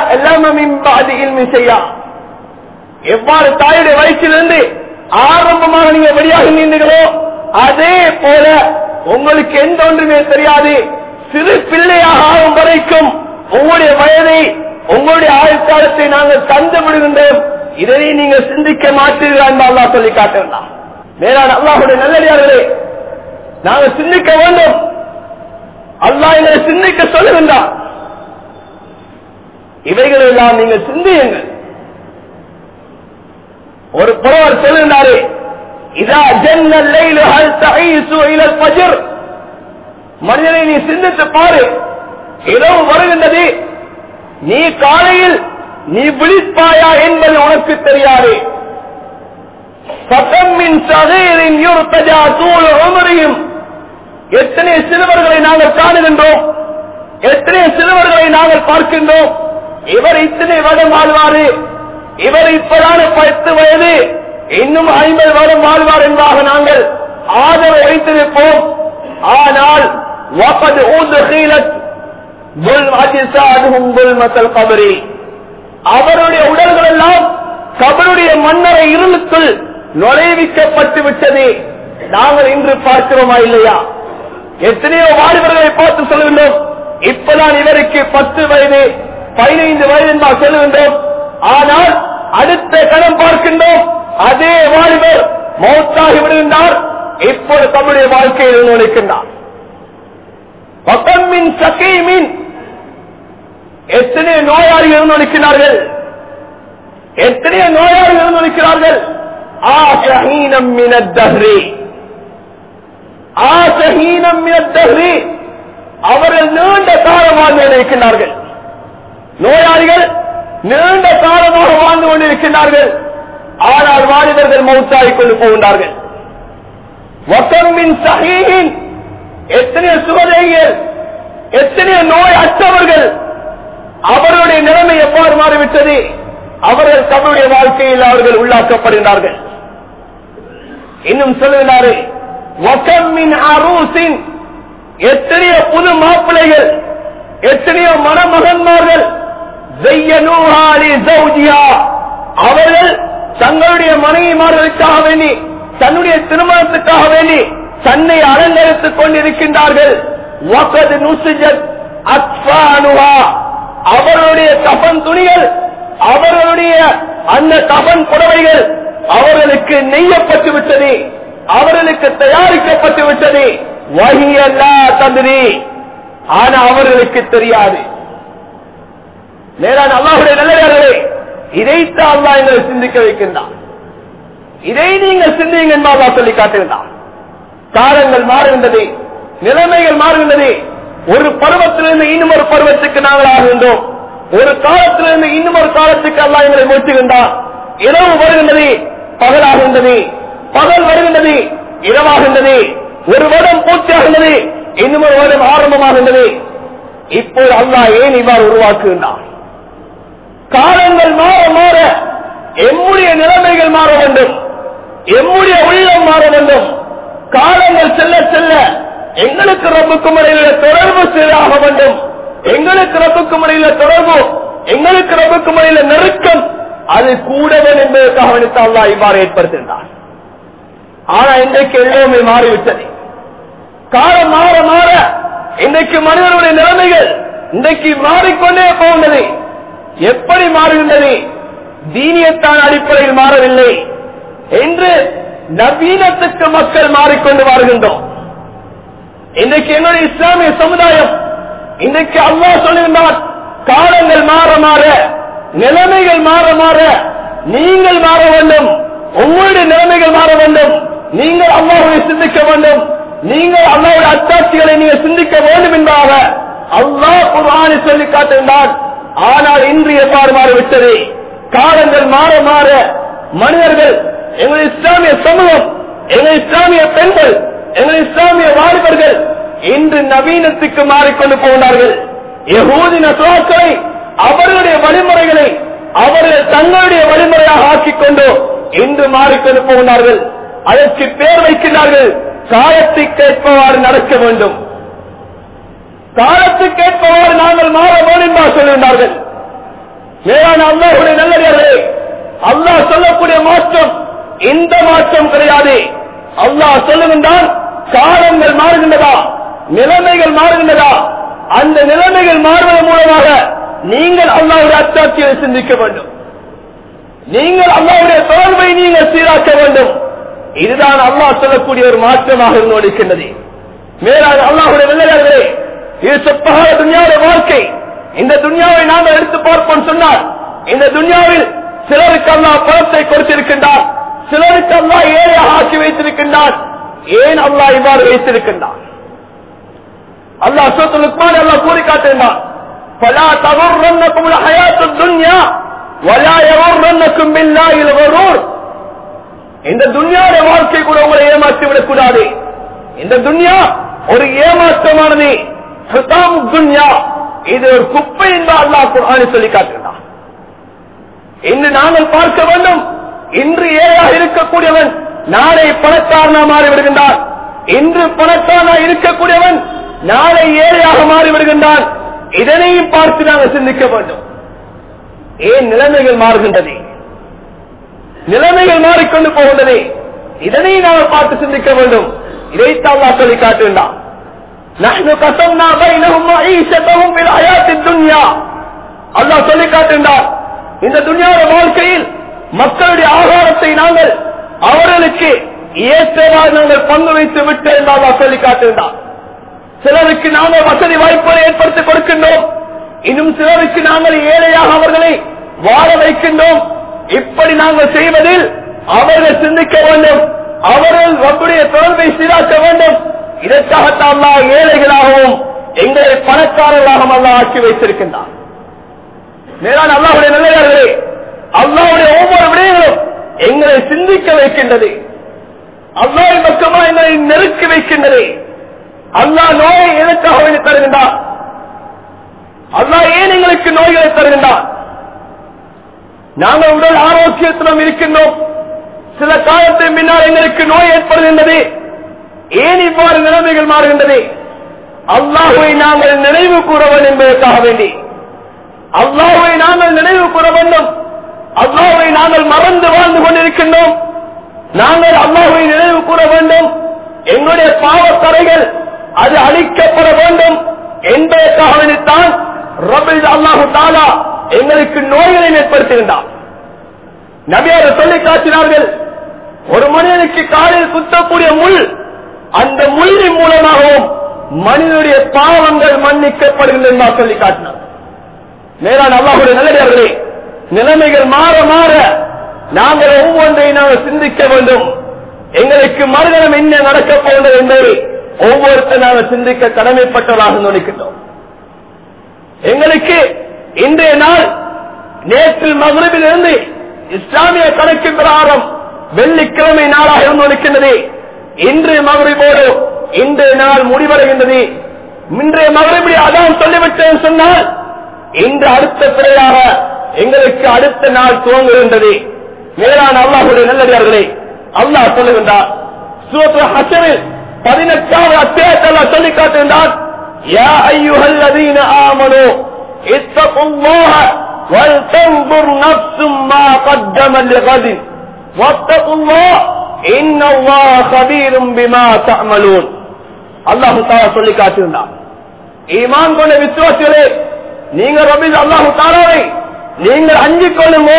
எல்லாமே செய்யா எவ்வாறு தாயுடைய வயசிலிருந்து ஆரம்பமாக நீங்க வெளியாகின்றீர்களோ அதே போல உங்களுக்கு எந்த ஒன்றுமே தெரியாது சிறு பிள்ளையாக ஆகும் வரைக்கும் உங்களுடைய வயதை உங்களுடைய ஆயுட்காலத்தை நாங்கள் தந்து விடுகின்றோம் இதனை நீங்க சிந்திக்க மாட்டீர்கள் என்று அல்லா சொல்லி காட்டுகிறான் மேலான அல்லாஹுடைய நல்லடியார்களே நாங்கள் சிந்திக்க வேண்டும் அல்லாஹ் எங்களை சிந்திக்க சொல்லுகின்றான் இவைகள் எல்லாம் நீங்கள் சிந்தியுங்கள் ஒரு புறவர் சொல்லுகின்றாரே இதா ஜன்னல் லைலு ஹல் தஹீசு இலல் ஃபஜ்ர் மனிதனை நீ சிந்தித்து பாரு இரவு வருகின்றது நீ காலையில் நீ விழிப்பாயா என்பது உனக்கு தெரியாது பக்கமின் சகையரின் யுர்த்தஜா தூள் உமரையும் எத்தனை சிறுவர்களை நாங்கள் காணுகின்றோம் எத்தனை சிறுவர்களை நாங்கள் பார்க்கின்றோம் இவர் இத்தனை வருடம் வாழ்வாரு இவர் இப்பதான பத்து வயது இன்னும் ஐம்பது வருடம் வாழ்வார் என்பதாக நாங்கள் ஆதரவு வைத்திருப்போம் ஆனால் وقد أدخلت ظلم أجسادهم ظلمة القبر அவருடைய உடல்கள் எல்லாம் கபருடைய மன்னரை இருளுக்குள் நுழைவிக்கப்பட்டு விட்டது நாங்கள் இன்று பார்க்கிறோமா இல்லையா எத்தனையோ வாலிபர்களை பார்த்து சொல்லுகின்றோம் இப்பதான் இவருக்கு பத்து வயது பதினைந்து வயது என்பால் சொல்லுகின்றோம் ஆனால் அடுத்த கணம் பார்க்கின்றோம் அதே வாலிபர் மௌத்தாகி விடுகின்றார் இப்போது தம்முடைய வாழ்க்கையில் நுழைக்கின்றார் பக்கமின் சக்கீமின் எத்தனை நோயாளிகள் நுழைக்கிறார்கள் எத்தனையோ நோயாளிகள் நுழைக்கிறார்கள் ஆசஹீனம் மினத்தஹ்ரி ஆசஹீனம் மினத்தஹ்ரி அவர்கள் நீண்ட காலமாக இருக்கின்றார்கள் நோயாளிகள் நீண்ட காலமாக வாழ்ந்து கொண்டிருக்கின்றார்கள் ஆனால் வாலிபர்கள் மௌத்தாகிக் கொண்டு போகின்றார்கள் வக்கமின் சஹீன் எத்தனையோ சுகதேகிகள் எத்தனையோ நோய் அற்றவர்கள் அவர்களுடைய நிலைமை எவ்வாறு மாறிவிட்டது அவர்கள் தன்னுடைய வாழ்க்கையில் அவர்கள் உள்ளாக்கப்படுகிறார்கள் இன்னும் சொல்லுகிறாரு வக்கமின் அரூசின் எத்தனையோ புது மாப்பிள்ளைகள் எத்தனையோ மணமகன்மார்கள் ஜெய்யனூஹாலி ஜௌஜியா அவர்கள் தங்களுடைய மனைவிமார்களுக்காக வேண்டி தன்னுடைய திருமணத்துக்காக வேண்டி தன்னை அலங்கரித்துக் கொண்டிருக்கின்றார்கள் வகது நுசுஜத் அத்ஃபானுஹா அவர்களுடைய கபன் துணிகள் அவர்களுடைய அந்த கபன் புடவைகள் அவர்களுக்கு நெய்யப்பட்டு விட்டது அவர்களுக்கு தயாரிக்கப்பட்டு விட்டது வகியல்லா தந்திரி ஆனா அவர்களுக்கு தெரியாது நேரான அல்லாஹுடைய நல்லவர்களே இதைத்தான் அல்லாஹ் எங்களை சிந்திக்க வைக்கின்றான் இதை நீங்கள் சிந்திங்க என்று அல்லாஹ் சொல்லி காட்டுகின்றான் காலங்கள் மாறுகின்றது நிலைமைகள் மாறுகின்றது ஒரு பருவத்திலிருந்து இன்னும் ஒரு பருவத்துக்கு நாங்கள் ஆகின்றோம் ஒரு காலத்திலிருந்து இன்னும் ஒரு காலத்துக்கு அல்லா எங்களை மூச்சுகின்றான் இரவு வருகின்றது பகலாகின்றது பகல் வருகின்றது இரவாகின்றது ஒரு வருடம் பூர்த்தியாகின்றது இன்னும் ஒரு வருடம் ஆரம்பமாகின்றது இப்போது அல்லாஹ் ஏன் இவ்வாறு உருவாக்குகின்றான் காலங்கள் மாற மாற எம்முடைய நிலைமைகள் மாற வேண்டும் எம்முடைய உள்ளம் மாற வேண்டும் காலங்கள் செல்ல செல்ல எங்களுக்கு ரப்புக்கும் இடையில தொடர்பு சீராக வேண்டும் எங்களுக்கு ரப்புக்கும் இடையில தொடர்பு எங்களுக்கு ரப்புக்கும் இடையில நெருக்கம் அது கூடவன் என்பதற்காக நினைத்து அல்லாஹ் இவ்வாறு ஏற்படுத்துகின்றான் ஆனா இன்றைக்கு எல்லாமே மாறிவிட்டது காலம் மாற மாற இன்றைக்கு மனிதனுடைய நிலைமைகள் இன்றைக்கு மாறிக்கொண்டே போகின்றது எப்படி மாறுகின்றது தீனியத்தான் அடிப்படையில் மாறவில்லை என்று நவீனத்துக்கு மக்கள் மாறிக்கொண்டு வருகின்றோம் இன்றைக்கு என்னுடைய இஸ்லாமிய சமுதாயம் இன்றைக்கு அல்லா சொல்லுகின்றான் காலங்கள் மாற மாற நிலைமைகள் மாற மாற நீங்கள் மாற வேண்டும் உங்களுடைய நிலைமைகள் மாற வேண்டும் நீங்கள் அல்லாஹுவை சிந்திக்க வேண்டும் நீங்கள் அல்லாவுடைய அத்தாட்சிகளை நீங்கள் சிந்திக்க வேண்டும் என்பதாக அல்லாஹ் குர்ஆனை சொல்லி காட்டுகின்றான் ஆனால் இன்று எவ்வாறு மாறிவிட்டது காலங்கள் மாற மாற மனிதர்கள் எங்கள் இஸ்லாமிய சமூகம் எங்கள் இஸ்லாமிய பெண்கள் எங்கள் இஸ்லாமிய வாலிபர்கள் இன்று நவீனத்துக்கு மாறிக்கொண்டு போகிறார்கள் யகூதின சோக்களை அவர்களுடைய வழிமுறைகளை அவர்கள் தங்களுடைய வழிமுறையாக ஆக்கிக் கொண்டு இன்று மாறிக்கொண்டு போகிறார்கள் அதற்கு பேர் வைக்கிறார்கள் காலத்துக்கு ஏற்பவாறு நடக்க வேண்டும் காலத்துக்கு ஏற்பவாறு நாங்கள் மாற வேண்டும் என்று சொல்லுகிறார்கள் மேலான அல்லாஹுடைய நல்லடியார்களே அல்லாஹ் சொல்லக்கூடிய மாற்றம் இந்த மாற்றம் கிடையாது அல்லாஹ் சொல்லுகின்றான் காலங்கள் மாறுகின்றதா நிலைமைகள் மாறுகின்றதா அந்த நிலைமைகள் மாறுவதன் மூலமாக நீங்கள் அல்லாவுடைய அச்சாட்சியை சிந்திக்க வேண்டும் நீங்கள் அல்லாவுடைய தொடர்பை நீங்கள் சீராக்க வேண்டும் இதுதான் அல்லாஹ் சொல்லக்கூடிய ஒரு மாற்றமாக இருந்து இருக்கின்றது மேலாக அல்லாஹுடைய வெள்ளையார்களே இது சொப்பகால துணியாவுடைய வாழ்க்கை இந்த துன்யாவை நாங்கள் எடுத்து பார்ப்போம் சொன்னால் இந்த துன்யாவில் சிலருக்கு அல்லாஹ் பணத்தை கொடுத்திருக்கின்றார் சிலருக்கு அல்லாஹ் ஏழையாக ஆக்கி வைத்திருக்கின்றார் ஏன் அல்லாஹ் இவ்வாறு வைத்திருக்கின்றான் அல்லாஹ் சொத்து லுக்மான் அல்லாஹ் கூறி காட்டுகின்றான் فلا تغرنكم الحياة الدنيا ولا يغرنكم بالله الغرور இந்த துன்யாவுடைய வாழ்க்கை கூட உங்களை ஏமாற்றி விடக்கூடாது இந்த துன்யா ஒரு ஏமாற்றமானது ஹிதாம் துன்யா இது ஒரு குப்பை என்று அல்லாஹ் குர்ஆனில் சொல்லி காட்டுகிறான் இன்று நாங்கள் பார்க்க வேண்டும் இன்று ஏழையாக இருக்கக்கூடியவன் நாளை பணக்காரனா மாறி விடுகின்றான் இன்று பணக்காரனா இருக்கக்கூடியவன் நாளை ஏழையாக மாறி விடுகின்றான் இதனையும் பார்த்து நாங்கள் சிந்திக்க வேண்டும் ஏன் நிலைமைகள் மாறுகின்றது நிலைமைகள் மாறிக்கொண்டு போகின்றது இதனையும் நாங்கள் பார்த்து சிந்திக்க வேண்டும் இதைத்தான் அல்லாஹ் சொல்லி காட்டுகின்றான் نحن قسمنا بينهم معيشتهم في الحياة الدنيا அல்லாஹ் சொல்லி காட்டுகின்றார் இந்த துன்யாவோட வாழ்க்கையில் மக்களுடைய ஆகாரத்தை நாங்கள் அவர்களுக்கு ஏற்றவாறு நாங்கள் பங்கு வைத்து விட்டு என்று அல்லாஹ் சொல்லி காட்டுகின்றார் சிலருக்கு நாங்கள் வசதி வாய்ப்புகளை ஏற்படுத்தி கொடுக்கின்றோம் இன்னும் சிலருக்கு நாங்கள் ஏழையாக அவர்களை வாழ வைக்கின்றோம் இப்படி நாங்கள் செய்வதில் அவர்கள் சிந்திக்க வேண்டும் அவர்கள் நம்முடைய தொடர்பை சீராக்க வேண்டும் இதற்காகத்தான் அல்லாஹ் ஏழைகளாகவும் எங்களை பணக்காரர்களாகவும் அல்லாஹ் ஆக்கி வைத்திருக்கின்றார் மேலான அல்லாஹுடைய நல்லவர்களே அல்லாஹுடைய ஒவ்வொரு விடயங்களும் எங்களை சிந்திக்க வைக்கின்றது அல்லாஹின் பக்கமா எங்களை நெருக்கி வைக்கின்றது அல்லாஹ் நோயை எதற்காக வேண்டி தருகின்றார் அல்லாஹ் ஏன் எங்களுக்கு நோய்களை தருகின்றார் நாங்கள் உடல் ஆரோக்கியத்திலும் இருக்கின்றோம் சில காலத்தின் பின்னால் எங்களுக்கு நோய் ஏற்படுகின்றது ஏன் இவ்வாறு நிலைமைகள் மாறுகின்றது அல்லாஹுவை நாங்கள் நினைவு கூற வேண்டும் என்பதற்காக வேண்டி அல்லாஹுவை நாங்கள் நினைவு கூற வேண்டும் அல்லாஹுவை நாங்கள் மறந்து வாழ்ந்து கொண்டிருக்கின்றோம் நாங்கள் அல்லாஹுவை நினைவு கூற வேண்டும் எங்களுடைய பாவத்தரைகள் அது அழிக்கப்பட வேண்டும் என்பதற்காக வேண்டித்தான் ரபில் அல்லாஹு தாலா எங்களுக்கு நோய்களை ஏற்படுத்துகின்றார் நபியார் சொல்லி காட்டினார்கள் ஒரு மனிதனுக்கு காலில் குத்தக்கூடிய முள் அந்த முள்ளின் மூலமாகவும் மனிதனுடைய பாவங்கள் மன்னிக்கப்படுகின்றன என்று சொல்லி காட்டினார் மேலான அல்லாஹுடைய நல்லடியார்களே நிலைமைகள் மாற மாற நாங்கள் ஒவ்வொன்றை நாங்கள் சிந்திக்க வேண்டும் எங்களுக்கு மறுதினம் என்ன நடக்கப் போகிறது என்பதை ஒவ்வொருத்தர் நாங்கள் சிந்திக்க கடமைப்பட்டவராக நினைக்கின்றோம் எங்களுக்கு இன்றைய நாள் நேற்று மதுரவில் இருந்து இஸ்லாமிய கணக்கின் பிரகாரம் வெள்ளிக்கிழமை நாளாக இருந்து இருக்கின்றது இன்று மகரிபோடு இன்றைய நாள் முடிவடைகின்றது இன்றைய மகரிபடி அதான் சொல்லிவிட்டேன் சொன்னால் இன்று அடுத்த பிறையாக எங்களுக்கு அடுத்த நாள் துவங்குகின்றது மேலான அல்லாஹுடைய நல்லடியார்களே அல்லாஹ் சொல்லுகின்றார் சூரத்து ஹசரில் பதினெட்டாவது அத்தியாயத்தை அல்லாஹ் சொல்லி காட்டுகின்றார் யா ஐயுஹல் லதீன ஆமனு இத்தகுல்லாஹ வல்தன்ظر نفس ما قدم لغد واتقوا الله ان الله خبير بما تعملون அல்லாஹ் தஆலா சொல்லி காட்டுகின்றார் ஈமான் கொண்ட விசுவாசிகளே நீங்க ரபில் அல்லாஹு தாலாவை நீங்கள் அஞ்சிக் கொள்ளுமோ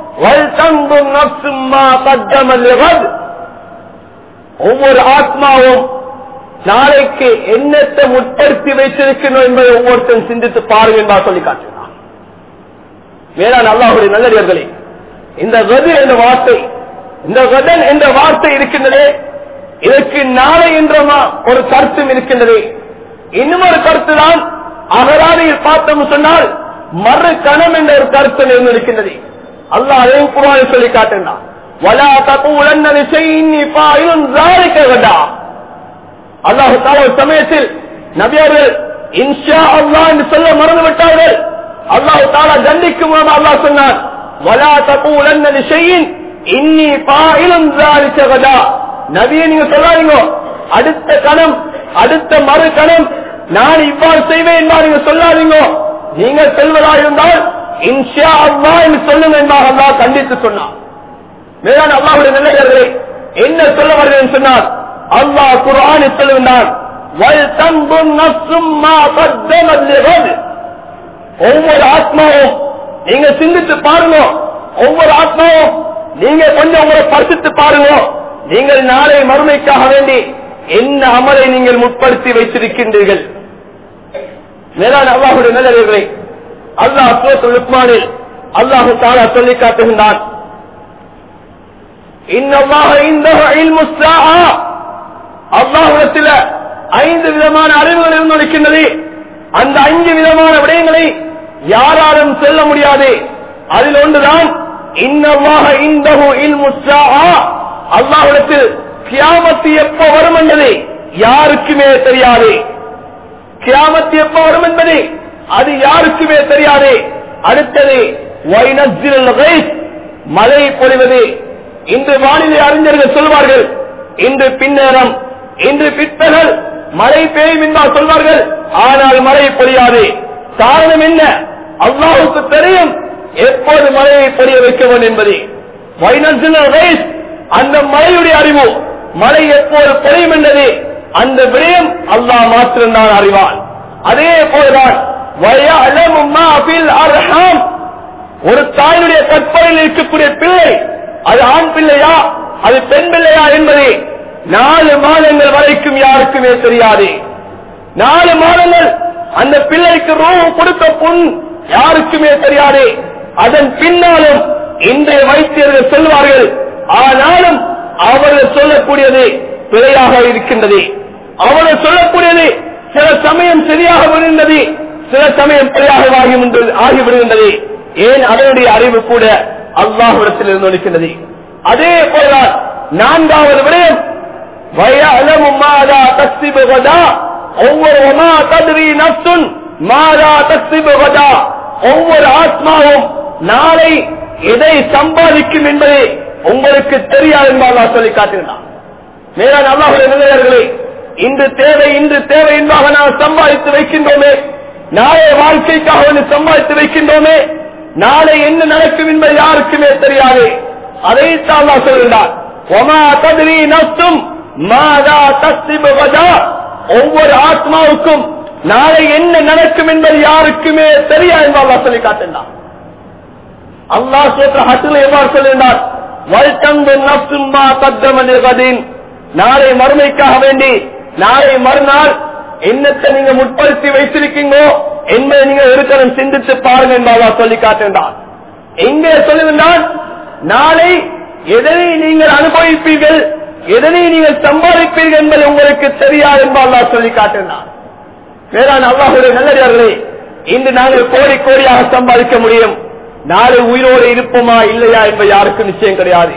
ஒவ்வொரு ஆத்மாவும் நாளைக்கு என்னத்தை முற்படுத்தி வைத்திருக்கணும் என்பதை ஒவ்வொருத்தரும் சிந்தித்து பாருங்க என்பா சொல்லி காட்டுகிறான் வேளாண் அல்லாஹுடைய நல்லடியர்களே இந்த கது என்ற வார்த்தை இந்த கதன் என்ற வார்த்தை இருக்கின்றதே இதற்கு நாளை என்ற ஒரு கருத்தும் இருக்கின்றது இன்னும் ஒரு கருத்து தான் அகராதியில் பார்த்தோம் சொன்னால் மறு கணம் என்ற ஒரு கருத்து இருக்கின்றது அல்லாஹ் அதையும் குரானை சொல்லி காட்டுகிறான் வலா தகுலன்ன லிஷைஇன்னி ஃபாயிலுன் ذلك غدا அல்லாஹ் தஆலா ஒரு சமயத்தில் நபியர்கள் இன்ஷா அல்லாஹ் என்று சொல்ல மறந்து விட்டார்கள் அல்லாஹ் தஆலா தண்டிக்கும் போது அல்லாஹ் சொன்னான் வலா தகுலன்ன லிஷைஇன் இன்னி ஃபாயிலுன் ذلك غدا நபியே நீங்க சொல்லாதீங்க அடுத்த கணம் அடுத்த மறு கணம் நான் இவ்வாறு செய்வேன் என்பா நீங்க சொல்லாதீங்க நீங்க செல்வதாயிருந்தால் இன்ஷா அல்லா என்று சொல்லுங்க என்பாக அல்லா கண்டித்து சொன்னார் மேலான அல்லாவுடைய நிலையர்களே என்ன சொல்ல வருகிறேன் சொன்னார் அல்லாஹ் குரான் சொல்லுகின்றான் ஒவ்வொரு ஆத்மாவும் நீங்க சிந்தித்து பாருங்க ஒவ்வொரு ஆத்மாவும் நீங்க கொஞ்சம் உங்களை பரிசித்து பாருங்க நீங்கள் நாளை மறுமைக்காக வேண்டி என்ன அமலை நீங்கள் முற்படுத்தி வைத்திருக்கின்றீர்கள் மேலான அல்லாஹுடைய நல்லவர்களை அல்லாஹ் சோத்து லுக்மானில் அல்லாஹு தாலா சொல்லி காட்டுகின்றான் அல்லாஹுடத்தில் ஐந்து விதமான அறிவுகள் இருந்து இருக்கின்றது அந்த ஐந்து விதமான விடயங்களை யாராலும் சொல்ல முடியாது அதில் ஒன்றுதான் இன்னமாக இந்தகு இல் முஸ்ஸாஆ அல்லாஹ்விடத்தில் கியாமத்து எப்போ வரும் என்பது யாருக்குமே தெரியாது கியாமத்து எப்போ வரும் என்பது அது யாருக்குமே தெரியாது அடுத்தது வைனஸ்ஸில் கைஸ், மழை பொழிவது இன்று வானிலை அறிஞர்கள் சொல்வார்கள் இன்று பின்னேரம் இன்று பிற்பகல் மழை பெய்யும் என்றால் சொல்வார்கள் ஆனால் மழை பொழியாது காரணம் என்ன அல்லாஹுக்கு தெரியும் எப்போது மழையை பொழிய வைக்க வேண்டும் என்பது வைனஸ்ஸில் கைஸ், அந்த மழையுடைய அறிவு மழை எப்போது பொழியும் என்பது அந்த விடயம் அல்லாஹ் மாத்திரம்தான் அறிவான் அதே போலதான் வயஅலமு மா ஃபில் அர்ஹாம் ஒரு தாயினுடைய கற்பனையில் இருக்கக்கூடிய பிள்ளை அது ஆண் பிள்ளையா அது பெண் பிள்ளையா என்பது நாலு மாதங்கள் வரைக்கும் யாருக்குமே தெரியாது நாலு மாதங்கள் அந்த பிள்ளைக்கு ரூபம் கொடுத்த புண் யாருக்குமே தெரியாது அதன் பின்னாலும் இன்றைய வைத்தியர்கள் சொல்வார்கள் ஆனாலும் அவர்கள் சொல்லக்கூடியது பிழையாக இருக்கின்றது அவர்கள் சொல்லக்கூடியது சில சமயம் சரியாக விழுந்தது சில சமயம் பிழையாக ஆகி- ஆகிவிடுகின்றது ஏன் அதனுடைய அறிவு கூட அல்லாஹ்விடத்தில் இருந்து ஒழிக்கின்றது அதே போலதான் நான்காவது விடயம் வயஅலமு மாதா தக்ஸிபு கதா ஒவ்வொரு வமா தத்ரி நஃப்சுன் மாதா தக்ஸிபு கதா ஒவ்வொரு ஆத்மாவும் நாளை எதை சம்பாதிக்கும் என்பதை உங்களுக்கு தெரியாது என்று அல்லாஹ் சொல்லி காட்டுகிறான் மேலான அல்லாஹுடைய நிலையர்களே இன்று தேவை இன்று தேவை என்பதாக நாம் சம்பாதித்து வைக்கின்றோமே நாளைய வாழ்க்கைக்காக ஒன்று சம்பாதித்து வைக்கின்றோமே நாளை என்ன நடக்கும் என்பது யாருக்குமே தெரியாது அதைத்தான் அல்லாஹ் சொல்கிறார் ஒமா ததிரி நஸ்தும் மாதா தஸ்திபு கதா ஒவ்வொரு ஆத்மாவுக்கும் நாளை என்ன நடக்கும் என்பது யாருக்குமே தெரியாது என்று அல்லாஹ் சொல்லி காட்டுகிறான் அல்லாஹ் சொல்ற ஹட்டில் எவ்வாறு சொல்லுகிறார் வல்தங்கு நப்சும்மா கத்தம நிகதின் நாளை மறுமைக்காக வேண்டி நாளை மறுநாள் என்னத்தை நீங்க முற்படுத்தி வைத்திருக்கீங்களோ என்பதை நீங்க இருக்கணும் சிந்தித்து பாருங்க என்று அல்லாஹ் சொல்லி காட்டுகின்றார் எங்கே சொல்லுகின்றான் நாளை எதனை நீங்கள் அனுபவிப்பீர்கள் எதனை நீங்கள் சம்பாதிப்பீர்கள் என்பது உங்களுக்கு தெரியாது என்று அல்லாஹ் சொல்லி காட்டுகின்றான் வேளாண் அல்லாஹுடைய நல்லடியார்களே இன்று நாங்கள் கோடி கோடியாக சம்பாதிக்க முடியும் நாளை உயிரோடு இருப்போமா இல்லையா என்பது யாருக்கும் நிச்சயம் கிடையாது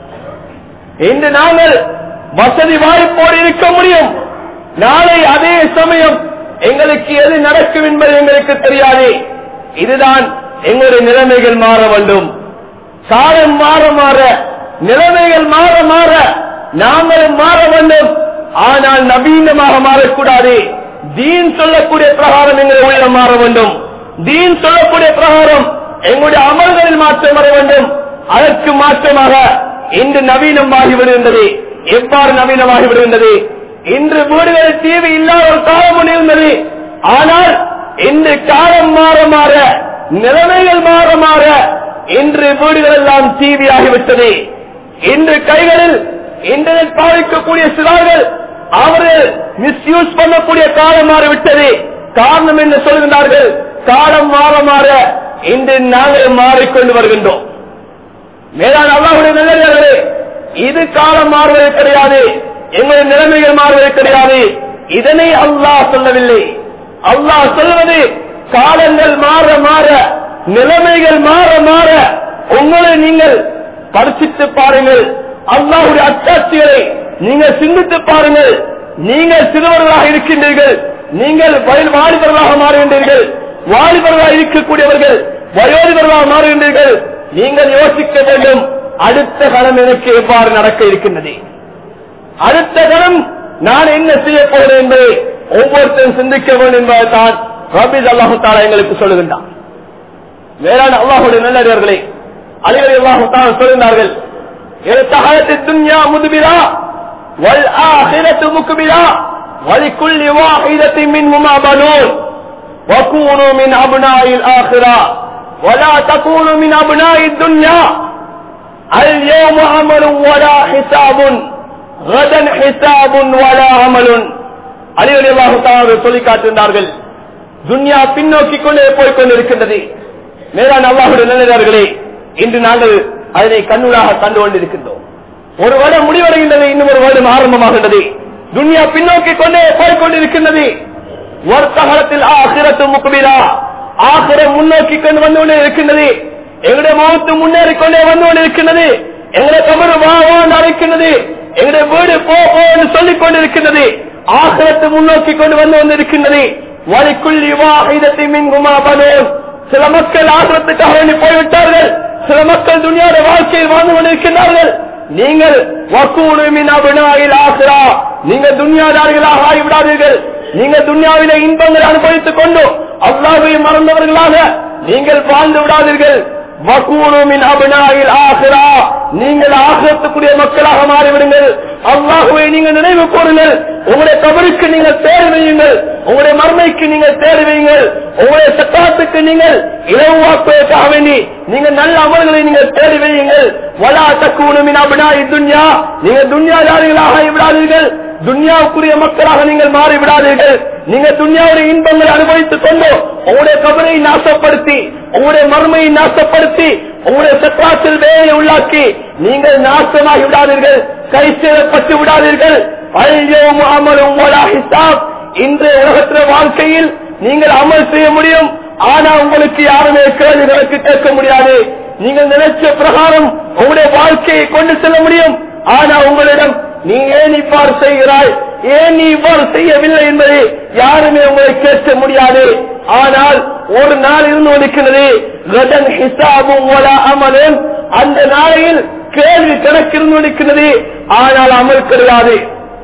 இன்று நாங்கள் வசதி வாய்ப்போடு இருக்க முடியும் நாளை அதே சமயம் எங்களுக்கு எது நடக்கும் என்பது எங்களுக்கு தெரியாது இதுதான் எங்களுடைய நிலைமைகள் மாற வேண்டும் காலம் மாற மாற நிலைமைகள் மாற மாற நாங்களும் மாற வேண்டும் ஆனால் நவீனமாக மாறக்கூடாது தீன் சொல்லக்கூடிய பிரகாரம் எங்களுடைய உள்ளம் மாற வேண்டும் தீன் சொல்லக்கூடிய பிரகாரம் எங்களுடைய அமல்களில் மாற்றம் வர வேண்டும் அதற்கு மாற்றமாக இன்று நவீனமாகி விடுகின்றது எவ்வாறு நவீனமாகி விடுகின்றது இன்று வீடுகளில் டிவி இல்லாத ஒரு காலம் இருந்தது ஆனால் இன்று காலம் மாற மாற நிலைமைகள் மாற மாற இன்று வீடுகள் எல்லாம் டிவி ஆகிவிட்டது இன்று கைகளில் இன்டர்நெட் பாதிக்கக்கூடிய சிலர்கள் அவர்கள் மிஸ்யூஸ் பண்ணக்கூடிய காலம் மாறிவிட்டது காரணம் என்ன சொல்கின்றார்கள் காலம் மாற மாற இன்று நாங்கள் மாறிக்கொண்டு வருகின்றோம் மேலான அல்லாஹுடைய நல்லே இது காலம் மாறுவது கிடையாது எங்களுடைய நிலைமைகள் மாறுவது கிடையாது இதனை அல்லாஹ் சொல்லவில்லை அல்லாஹ் சொல்வது காலங்கள் மாற மாற நிலைமைகள் மாற மாற உங்களை நீங்கள் பரிசித்து பாருங்கள் அல்லாஹுடைய அச்சாட்சிகளை நீங்கள் சிந்தித்து பாருங்கள் நீங்கள் சிறுவர்களாக இருக்கின்றீர்கள் நீங்கள் வயல் வாலிபர்களாக மாறுகின்றீர்கள் வாலிபர்களாக இருக்கக்கூடியவர்கள் வயோதிபர்களாக மாறுகின்றீர்கள் நீங்கள் யோசிக்க வேண்டும் அடுத்த கணம் எனக்கு எவ்வாறு நடக்க இருக்கின்றது அடுத்த கணம் நான் என்ன செய்ய போகிறேன் என்பதை ஒவ்வொருத்தரும் சிந்திக்க வேண்டும் என்பதைத்தான் ரபீஸ் அல்லாஹு தாலா எங்களுக்கு சொல்லுகின்றான் வேளாண் அல்லாஹுடைய நல்லடியார்களே அலிகளை அல்லாஹு தாலா சொல்கின்றார்கள் ارتحلت الدنيا مدبرا والآخرة مكبرا ولكل واحدة منهما بنون وكونوا من أبناء الآخرة ولا تكونوا من أبناء الدنيا اليوم عمل ولا حساب غدا حساب ولا عمل அலிவலி அல்லாஹு தாலாவை சொல்லி காட்டுகின்றார்கள் துன்யா பின்னோக்கி கொண்டே போய் கொண்டிருக்கின்றது மேலான அல்லாஹுடைய நல்லதார்களே இன்று நாங்கள் அதனை கண்ணூராக கண்டு கொண்டிருக்கின்றோம் ஒரு வருடம் முடிவடைகின்றது இன்னும் ஒரு வருடம் ஆரம்பமாகின்றது துன்யா பின்னோக்கி கொண்டே போய் கொண்டிருக்கின்றது வர்த்தகத்தில் ஆசிரத்து முக்குபிலா ஆசிரம் முன்னோக்கி கொண்டு வந்து கொண்டே இருக்கின்றது எங்களுடைய முகத்து முன்னேறி கொண்டே வந்து கொண்டிருக்கின்றது எங்களை கபரு வா வான்னு அழைக்கின்றது எங்களுடைய வீடு போ போன்னு சொல்லிக் கொண்டிருக்கின்றது ஆகலத்தை முன்னோக்கி கொண்டு வந்து கொண்டிருக்கின்றது வழிக்குள் விவாகிதத்தை மின்குமா பனோன் சில மக்கள் ஆகலத்துக்காக வேண்டி போய்விட்டார்கள் சில மக்கள் துணியாத வாழ்க்கையில் வாழ்ந்து கொண்டிருக்கின்றார்கள் நீங்கள் வக்கூனுமின் அபிநாயில் ஆகிறா நீங்க துன்யாதாரிகளாக ஆகிவிடாதீர்கள் நீங்க துன்யாவில இன்பங்களை அனுபவித்துக் கொண்டு அல்லாஹை மறந்தவர்களாக நீங்கள் வாழ்ந்து விடாதீர்கள் வக்கூனுமின் அபிநாயில் ஆகிறா நீங்கள் ஆகத்துக்குரிய மக்களாக மாறிவிடுங்கள் அல்லாஹுவை நீங்கள் நினைவு கூறுங்கள் உங்களுடைய கபருக்கு நீங்கள் தேடி வையுங்கள் உங்களுடைய மர்மைக்கு நீங்கள் தேடி வையுங்கள் உங்களுடைய சக்காத்துக்கு நீங்கள் இலவாக்குவதற்காக வேண்டி நீங்கள் நல்ல அமல்களை நீங்கள் தேடி வையுங்கள் வலா தக்கூனுமின் அபிநாயி துன்யா நீங்க துன்யாதாரிகளாக விடாதீர்கள் துன்யாவுக்குரிய மக்களாக நீங்கள் மாறி விடாதீர்கள் நீங்க துன்யாவுடைய இன்பங்களை அனுபவித்துக் கொண்டு உங்களுடைய கபரை நாசப்படுத்தி உங்களுடைய மர்மையை நாசப்படுத்தி உங்களுடைய சக்கராத்தில் வேலை உள்ளாக்கி நீங்கள் நாசமாகி விடாதீர்கள் கை சேதப்பட்டு விடாதீர்கள் அழியோம் அமலும் ஹிசாப் இன்றைய உலகத்தில வாழ்க்கையில் நீங்கள் அமல் செய்ய முடியும் ஆனா உங்களுக்கு யாருமே கேள்விகளுக்கு கேட்க முடியாது நீங்கள் நினைச்ச பிரகாரம் உங்களுடைய வாழ்க்கையை கொண்டு செல்ல முடியும் ஆனா உங்களிடம் நீ ஏன் இவ்வாறு செய்கிறாய் ஏன் நீ இவ்வாறு செய்யவில்லை என்பதை யாருமே உங்களை கேட்க முடியாது ஆனால் ஒரு நாள் இருந்து ஒதுக்கிறது கதன் ஹிசாபும் அமலும் அந்த நாளையில் கேள்வி கணக்கிருந்து ஒதுக்கிறது ஆனால் அமல் கிடையாது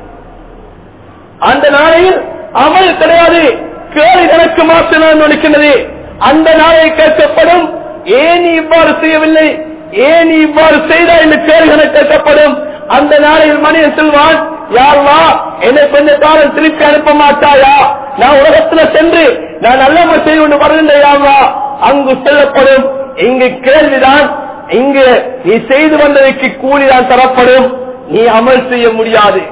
அந்த நாளையில் அமல் கிடையாது கேள்வி கணக்கு மாற்றம் ஒதுக்கிறது அந்த நாளை கேட்கப்படும் ஏன் நீ இவ்வாறு செய்யவில்லை ஏன் நீ இவ்வாறு செய்தா என்று கேள்வி கணக்கு கேட்கப்படும் அந்த நாளையில் மனிதன் செல்வான் யாருவா என்னை கொஞ்ச காலம் திருப்பி அனுப்ப மாட்டாயா நான் உலகத்துல சென்று நான் நல்ல செய்து கொண்டு வருகின்றையாவா அங்கு செல்லப்படும் இங்கு கேள்விதான் இங்கு நீ செய்து வந்ததற்கு கூலிதான் தரப்படும் நீ அமல் செய்ய முடியாது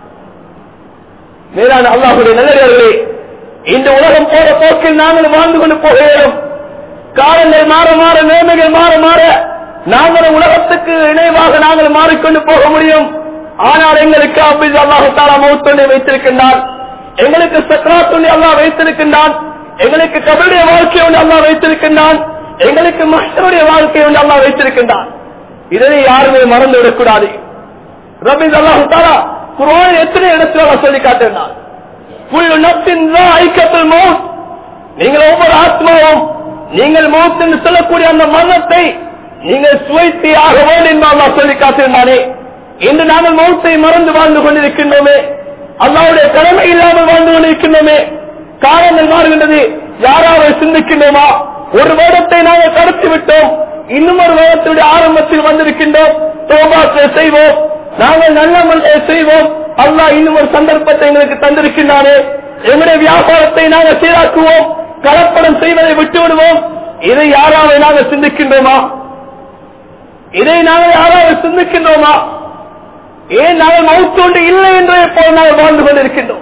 மேலான அல்லாஹுடைய நல்லவர்களே இந்த உலகம் போற போக்கில் நாங்கள் வாழ்ந்து கொண்டு போகிறோம் காலங்கள் மாற மாற நிலைமைகள் மாற மாற நாங்கள் உலகத்துக்கு இணைவாக நாங்கள் மாறிக்கொண்டு போக முடியும் ஆனால் எங்களுக்கு அப்படி அல்லாஹு தாலா மௌத்தொண்டை வைத்திருக்கின்றான் எங்களுக்கு சக்கராத்துண்டி அல்லா வைத்திருக்கின்றான் எங்களுக்கு கபருடைய வாழ்க்கை ஒன்று அல்லா வைத்திருக்கின்றான் எங்களுக்கு மஸ்டருடைய வாழ்க்கை ஒன்று அல்லா வைத்திருக்கின்றான் இதனை யாருமே மறந்து விடக்கூடாது ரபீஸ் அல்லாஹு தாலா குரான் எத்தனை இடத்துல அவர் சொல்லி காட்டினார் புல் நப்சின் ஐக்கத்தில் மௌத் நீங்கள் ஒவ்வொரு ஆத்மாவும் நீங்கள் மௌத் என்று சொல்லக்கூடிய அந்த மரணத்தை நீங்கள் சுவைத்தே ஆக வேண்டும் என்று அல்லா சொல்லி காட்டியிருந்தானே இன்று நாங்கள் மௌத்தை மறந்து வாழ்ந்து கொண்டிருக்கின்றோமே அல்லாவுடைய கடமை இல்லாமல் வாழ்ந்து கொண்டிருக்கின்றோமே காரணங்கள் மாறுகின்றது யாராவது சிந்திக்கின்றோமா ஒரு வருடத்தை நாங்கள் கடத்தி விட்டோம் இன்னும் ஒரு வருடத்துடைய ஆரம்பத்தில் வந்திருக்கின்றோம் தோபாத்தை செய்வோம் நாங்கள் நல்ல மனிதரை செய்வோம் அல்லாஹ் இன்னும் ஒரு சந்தர்ப்பத்தை எங்களுக்கு தந்திருக்கின்றானே எங்களுடைய வியாபாரத்தை நாங்கள் சீராக்குவோம் கலப்படம் செய்வதை விட்டு விடுவோம் இதை யாராவது நாங்கள் சிந்திக்கின்றோமா இதை நாங்கள் யாராவது சிந்திக்கின்றோமா ஏன் நாங்கள் மௌத்தோண்டு இல்லை என்றே போல் நாங்கள் வாழ்ந்து கொண்டிருக்கின்றோம்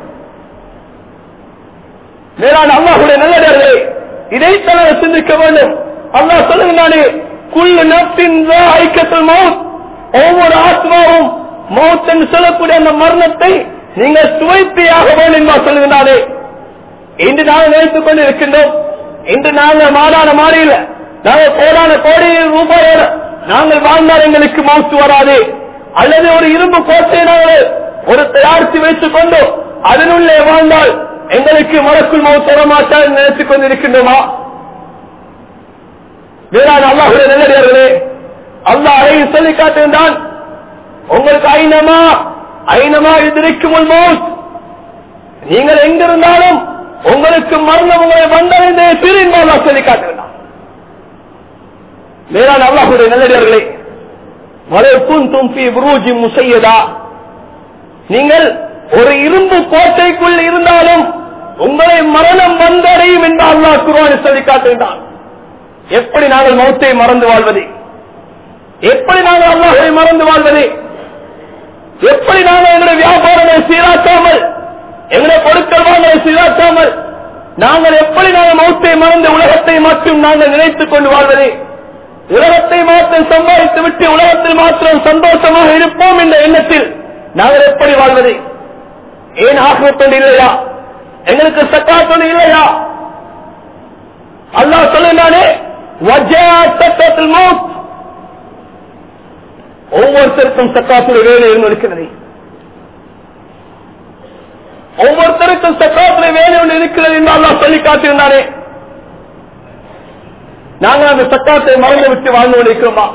மேலான அல்லாஹுடைய நல்லடர்களே இதைத்தான் நாங்கள் சிந்திக்க வேண்டும் அல்லாஹ் சொல்லுகிறானே குள்ளு நப்சின் ஐக்கத்தில் மவுத் ஒவ்வொரு ஆத்மாவும் மௌத் என்று சொல்லக்கூடிய அந்த மரணத்தை நீங்கள் சுவைப்பியாக வேண்டும் என்பா சொல்லுகிறாரே இன்று நாங்கள் நினைத்துக் கொண்டு இருக்கின்றோம் இன்று நாங்கள் மாடான மாறியில நாங்கள் கோடான கோடி ரூபாயோட நாங்கள் வாழ்ந்தால் எங்களுக்கு மௌத்து வராது அல்லது ஒரு இரும்பு கோட்டை நாங்கள் ஒரு தயாரித்து வைத்துக் கொண்டு அதனுள்ளே வாழ்ந்தால் எங்களுக்கு மலக்குள் மௌத்து வர மாட்டால் நினைத்துக் கொண்டிருக்கின்றோமா வேளாண் அல்லாஹுடைய நல்லடியார்களே அல்லாஹ் அதையும் சொல்லி காட்டுகின்றான் உங்களுக்கு ஐநமா ஐநமா எதிர்க்கும் மௌத் நீங்கள் எங்கிருந்தாலும் உங்களுக்கு மரணம் உங்களை வந்தடைந்தே திரும்ப அல்லாஹ் சொல்லி காட்டுகின்றான் மேலான அல்லாஹுடைய நல்லடியார்களே வளைக்கும் தும்பி புரூஜி முசையதா நீங்கள் ஒரு இரும்பு கோட்டைக்குள் இருந்தாலும் உங்களை மரணம் வந்தடையும் என்று அல்லாஹ் குருவானி சொல்லி காட்டுகின்றான் எப்படி நாங்கள் மௌத்தை மறந்து வாழ்வது எப்படி நாங்கள் அல்லாஹை மறந்து வாழ்வது எப்படி நாங்கள் எங்களுடைய வியாபாரங்களை சீராக்காமல் எங்களுடைய பொருட்கள் வாங்கலை சீராக்காமல் நாங்கள் எப்படி நாங்கள் மௌத்தை மறந்து உலகத்தை மட்டும் நாங்கள் நினைத்துக் கொண்டு வாழ்வது உலகத்தை மாத்திரம் சம்பாதித்து விட்டு உலகத்தில் மாத்திரம் சந்தோஷமாக இருப்போம் என்ற எண்ணத்தில் நாங்கள் எப்படி வாழ்வது ஏன் ஆகிரத்தொண்டு இல்லையா எங்களுக்கு சக்காத்தொண்டு இல்லையா அல்லாஹ் சொல்லுனானே மௌத் ஒவ்வொருத்தருக்கும் சக்காத்துடைய வேலை ஒன்று இருக்கிறது ஒவ்வொருத்தருக்கும் சக்காத்துடைய வேலை ஒன்று இருக்கிறது என்று அல்லாஹ் சொல்லி காட்டியிருந்தானே நாங்கள் அந்த சக்காத்தை மறந்து விட்டு வாழ்ந்து கொண்டிருக்கிறோமா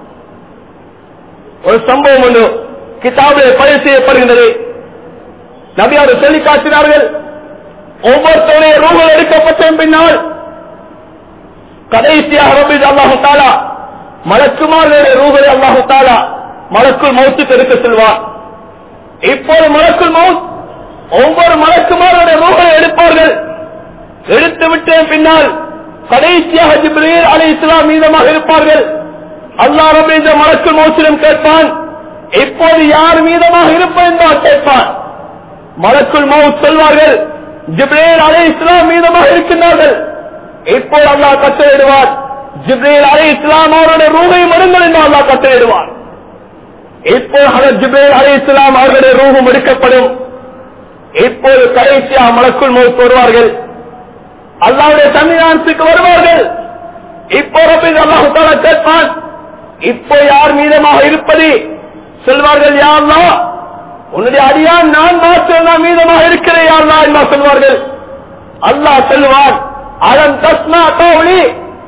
ஒரு சம்பவம் ஒன்று கிதாபிலே பதிவு செய்யப்படுகின்றது நபியார் சொல்லி காட்டினார்கள் ஒவ்வொருத்தருடைய ரூபல் எடுக்கப்பட்ட பின்னால் கடைசியாக ரபி அல்லாஹு தாலா மலக்குமார்களுடைய ரூபலை அல்லாஹு தாலா மலக்குள் மௌத்துக்கு எடுக்க செல்வார் இப்போது மலக்குள் மவுத் ஒவ்வொரு மலக்குமார்களுடைய ரூபலை எடுப்பார்கள் எடுத்து விட்ட பின்னால் கடைசியாக ஜிப்ரீல் அலி இஸ்லாம் மீதமாக இருப்பார்கள் அல்லாஹ் ரபி இந்த மலக்குள் மௌத்திலும் கேட்பான் இப்போது யார் மீதமாக இருப்பது என்பார் கேட்பான் மலக்குள் மவுத் சொல்வார்கள் ஜிப்ரேல் அலை இஸ்லாம் மீதமாக இருக்கின்றார்கள் இப்போது அல்லாஹ் கட்டளையிடுவார் ஜிப்ரேல் அலை இஸ்லாம் அவருடைய ரூகை மருங்கள் என்று அல்லாஹ் கட்டளையிடுவார் இப்போது ஜிப்ரேல் அலை இஸ்லாம் அவர்களுடைய ரூபம் எடுக்கப்படும் இப்போது கடைசியாக மலக்குள் மவுத் வருவார்கள் அல்லாவுடைய சன்னிதானத்துக்கு வருவார்கள் இப்போ அல்லாஹு தாலா கேட்பான் இப்போ யார் மீதமாக இருப்பது சொல்வார்கள் யாருலா உன்னுடைய அடியான் நான் மாத்திரம் நான் மீதமாக இருக்கிறேன் யாருலா என்ன சொல்வார்கள் அல்லாஹ் சொல்வார் அதன் தஸ்மா தோழி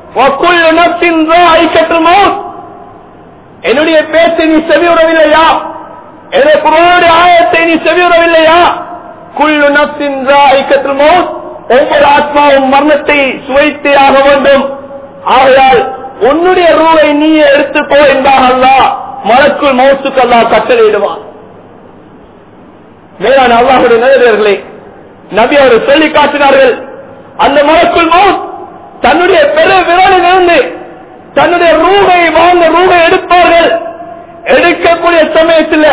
ஐக்கட்டுமோ என்னுடைய பேச்சை நீ செவியுறவில்லையா என்னுடைய குருடைய ஆயத்தை நீ செவியுறவில்லையா குள்ளு நப்சின் ஐக்கட்டுமோ ஒவ்வொரு ஆத்மாவும் மரணத்தை சுவைத்தே ஆக வேண்டும் ஆகையால் உன்னுடைய ரூலை நீயே எடுத்துக்கோ என்பாக அல்லா மலக்குள் மௌத்துக்கு அல்லா கட்டளையிடுவான் மேலான அல்லாஹுடைய நேரர்களே நபி அவர் சொல்லி காட்டினார்கள் அந்த மலக்குள் மௌத் தன்னுடைய பெரு விரலிலிருந்து தன்னுடைய ரூகை வாங்க ரூகை எடுப்பார்கள் எடுக்கக்கூடிய சமயத்தில்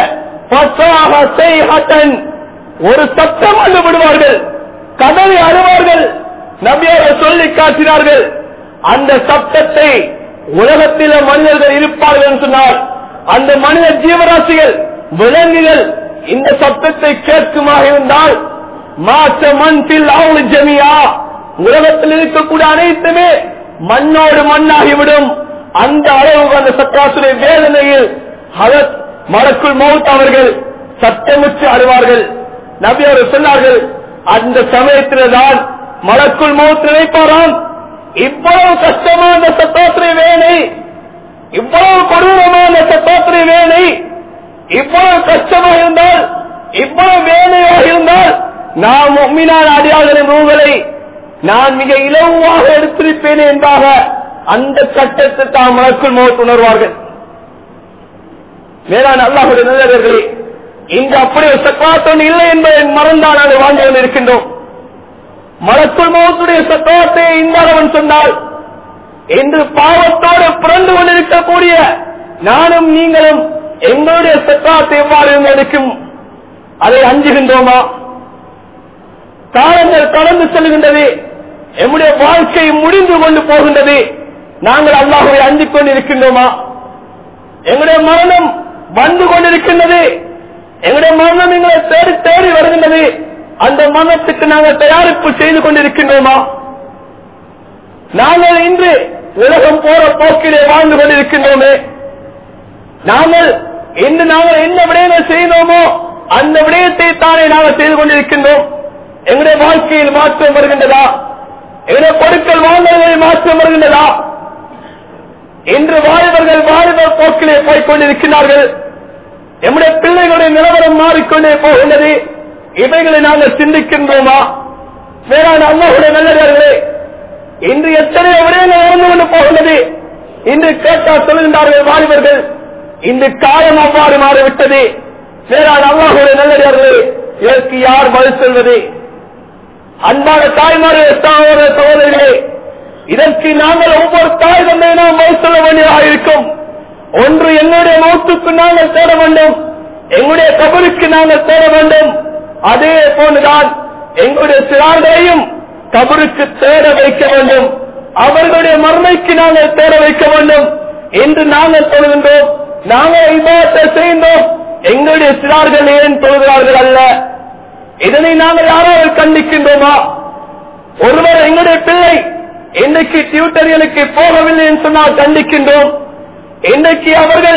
ஒரு சத்தம் வந்து விடுவார்கள் கதவை அழுவார்கள் நபியார் சொல்லி காட்டினார்கள் அந்த சப்தத்தை உலகத்தில மனிதர்கள் இருப்பார்கள் என்று சொன்னால் அந்த மனித ஜீவராசிகள் விலங்குகள் இந்த சப்தத்தை கேட்குமாக இருந்தால் மாற்ற மண்பில் அவங்க ஜமியா உலகத்தில் இருக்கக்கூடிய அனைத்துமே மண்ணோடு மண்ணாகிவிடும் அந்த அளவுக்கு அந்த சத்தாசுடைய வேதனையில் மலக்குள் மௌத் அவர்கள் சத்தமிட்டு அழுவார்கள் நபி அவர் சொன்னார்கள் அந்த சமயத்தில்தான் மலக்குள் மௌத் நினைப்பாராம் இவ்வளவு கஷ்டமான சத்தாத்திரை வேலை இவ்வளவு கொடூரமான சத்தாத்திரை வேலை இவ்வளவு கஷ்டமாக இருந்தால் இவ்வளவு வேலையாக இருந்தால் நாம் உண்மையான அடியாளரின் நூல்களை நான் மிக இலவாக எடுத்திருப்பேன் என்பதாக அந்த கட்டத்தை தாம் மலக்குள் மோத் உணர்வார்கள் மேலான அல்லாஹுடைய நல்லவர்களே இங்கு அப்படி ஒரு சக்காத்தன் இல்லை என்பதை மறந்தால் நாங்கள் வாழ்ந்து கொண்டிருக்கின்றோம் மலக்குள் மோத்துடைய சத்தத்தை இந்த அளவன் சொன்னால் இன்று பாவத்தோடு பிறந்து கொண்டிருக்கக்கூடிய நானும் நீங்களும் எங்களுடைய சக்காத்தை எவ்வாறு இருக்கும் அதை அஞ்சுகின்றோமா காலங்கள் கடந்து செல்கின்றது எம்முடைய வாழ்க்கை முடிந்து கொண்டு போகின்றது நாங்கள் அல்லாஹுவை அஞ்சிக் கொண்டிருக்கின்றோமா எங்களுடைய மரணம் வந்து கொண்டிருக்கின்றது எங்களுடைய மரணம் எங்களை தேடி தேடி வருகின்றது அந்த மரணத்துக்கு நாங்கள் தயாரிப்பு செய்து கொண்டிருக்கின்றோமா நாங்கள் இன்று உலகம் போற போக்கிலே வாழ்ந்து கொண்டிருக்கின்றோமே நாங்கள் இன்று நாங்கள் என்ன விடயங்கள் செய்தோமோ அந்த விடயத்தை தானே நாங்கள் செய்து கொண்டிருக்கின்றோம் எங்களுடைய வாழ்க்கையில் மாற்றம் வருகின்றதா எங்களுடைய கொடுக்கல் வாங்கல்களில் மாற்றம் வருகின்றதா இன்று வாலிபர்கள் வாலிபர் போக்கிலே போய்க் கொண்டிருக்கிறார்கள் எம்முடைய பிள்ளைகளுடைய நிலவரம் மாறிக்கொண்டே போகின்றது இவைகளை நாங்கள் சிந்திக்கின்றோமா வேளாண் அம்மாவுடைய நல்லவர்களே இன்று எத்தனையோ விடயங்கள் இறந்து கொண்டு போகின்றது இன்று கேட்டால் சொல்கின்றார்கள் வாலிபர்கள் இன்று காயம் அவ்வாறு மாறிவிட்டது வேளாண் அல்லாஹுடைய நல்லவர்களே இதற்கு யார் பதில் சொல்வது அன்பான தாய்மார்களே சகோதர சகோதரிகளே இதற்கு நாங்கள் ஒவ்வொரு தாய் தந்தை நாம் பதில் சொல்ல வேண்டியதாக இருக்கும் ஒன்று எங்களுடைய மௌத்துக்கு நாங்கள் தேட வேண்டும் எங்களுடைய கபருக்கு நாங்கள் தேட வேண்டும் அதே போன்றுதான் எங்களுடைய சிறார்களையும் கபருக்கு தேட வைக்க வேண்டும் அவர்களுடைய மர்மைக்கு நாங்கள் தேட வைக்க வேண்டும் என்று நாங்கள் சொல்கின்றோம் நாங்கள் இபாத்தை செய்தோம் எங்களுடைய சிறார்கள் ஏன் சொல்கிறார்கள் அல்ல இதனை நாங்கள் யாராவது கண்டிக்கின்றோமா ஒருவர் எங்களுடைய பிள்ளை இன்றைக்கு டியூட்டரியலுக்கு போகவில்லை என்று சொன்னால் கண்டிக்கின்றோம் இன்றைக்கு அவர்கள்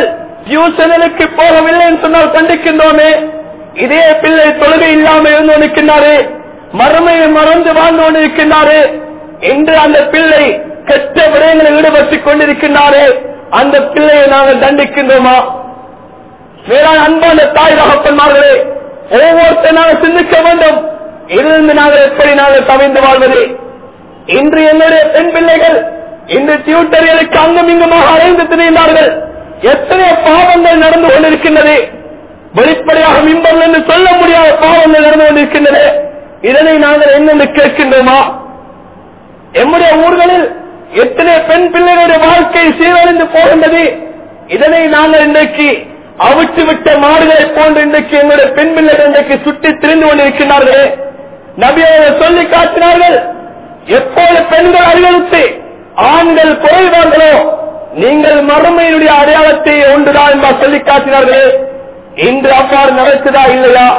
டியூஷனுக்கு போகவில்லை என்று சொன்னால் கண்டிக்கின்றோமே இதே பிள்ளை தொழுகை இல்லாமல் இருந்து கொண்டிருக்கின்றாரு மறுமையை மறந்து வாழ்ந்து கொண்டிருக்கின்றாரு என்று அந்த பிள்ளை கெட்ட விடயங்களில் ஈடுபட்டுக் கொண்டிருக்கின்றாரு அந்த பிள்ளையை நாங்கள் தண்டிக்கின்றோமா வேளாண் அன்பான தாய் தகப்பன்மார்களே ஒவ்வொருத்தர் நாங்கள் சிந்திக்க வேண்டும் இருந்து நாங்கள் எப்படி நாங்கள் தவிர்ந்து வாழ்வது இன்று என்னுடைய பெண் பிள்ளைகள் இன்று டியூட்டர்களுக்கு அங்கும் இங்குமாக அலைந்து திரிந்தார்கள் எத்தனை பாவங்கள் நடந்து கொண்டிருக்கின்றது வெளிப்படையாக மிம்பர்கள் என்று சொல்ல முடியாத பாவங்கள் நடந்து கொண்டிருக்கின்றன இதனை நாங்கள் என்னென்று கேட்கின்றோமா எம்முடைய ஊர்களில் எத்தனை பெண் பிள்ளைகளுடைய வாழ்க்கை சீரழிந்து போகின்றது இதனை நாங்கள் இன்றைக்கு அவிட்டு விட்ட மாடுகளை போன்று இன்றைக்கு எங்களுடைய பெண் பிள்ளைகள் இன்றைக்கு சுற்றி திரிந்து கொண்டிருக்கிறார்களே நபியை சொல்லி காட்டினார்கள் எப்போது பெண்கள் அறிவறுத்து ஆண்கள் குறைவார்களோ நீங்கள் மறுமையினுடைய அடையாளத்தை ஒன்றுதான் என்பார் சொல்லி காட்டினார்களே இன்று அவ்வாறு நடக்குதா இல்லையா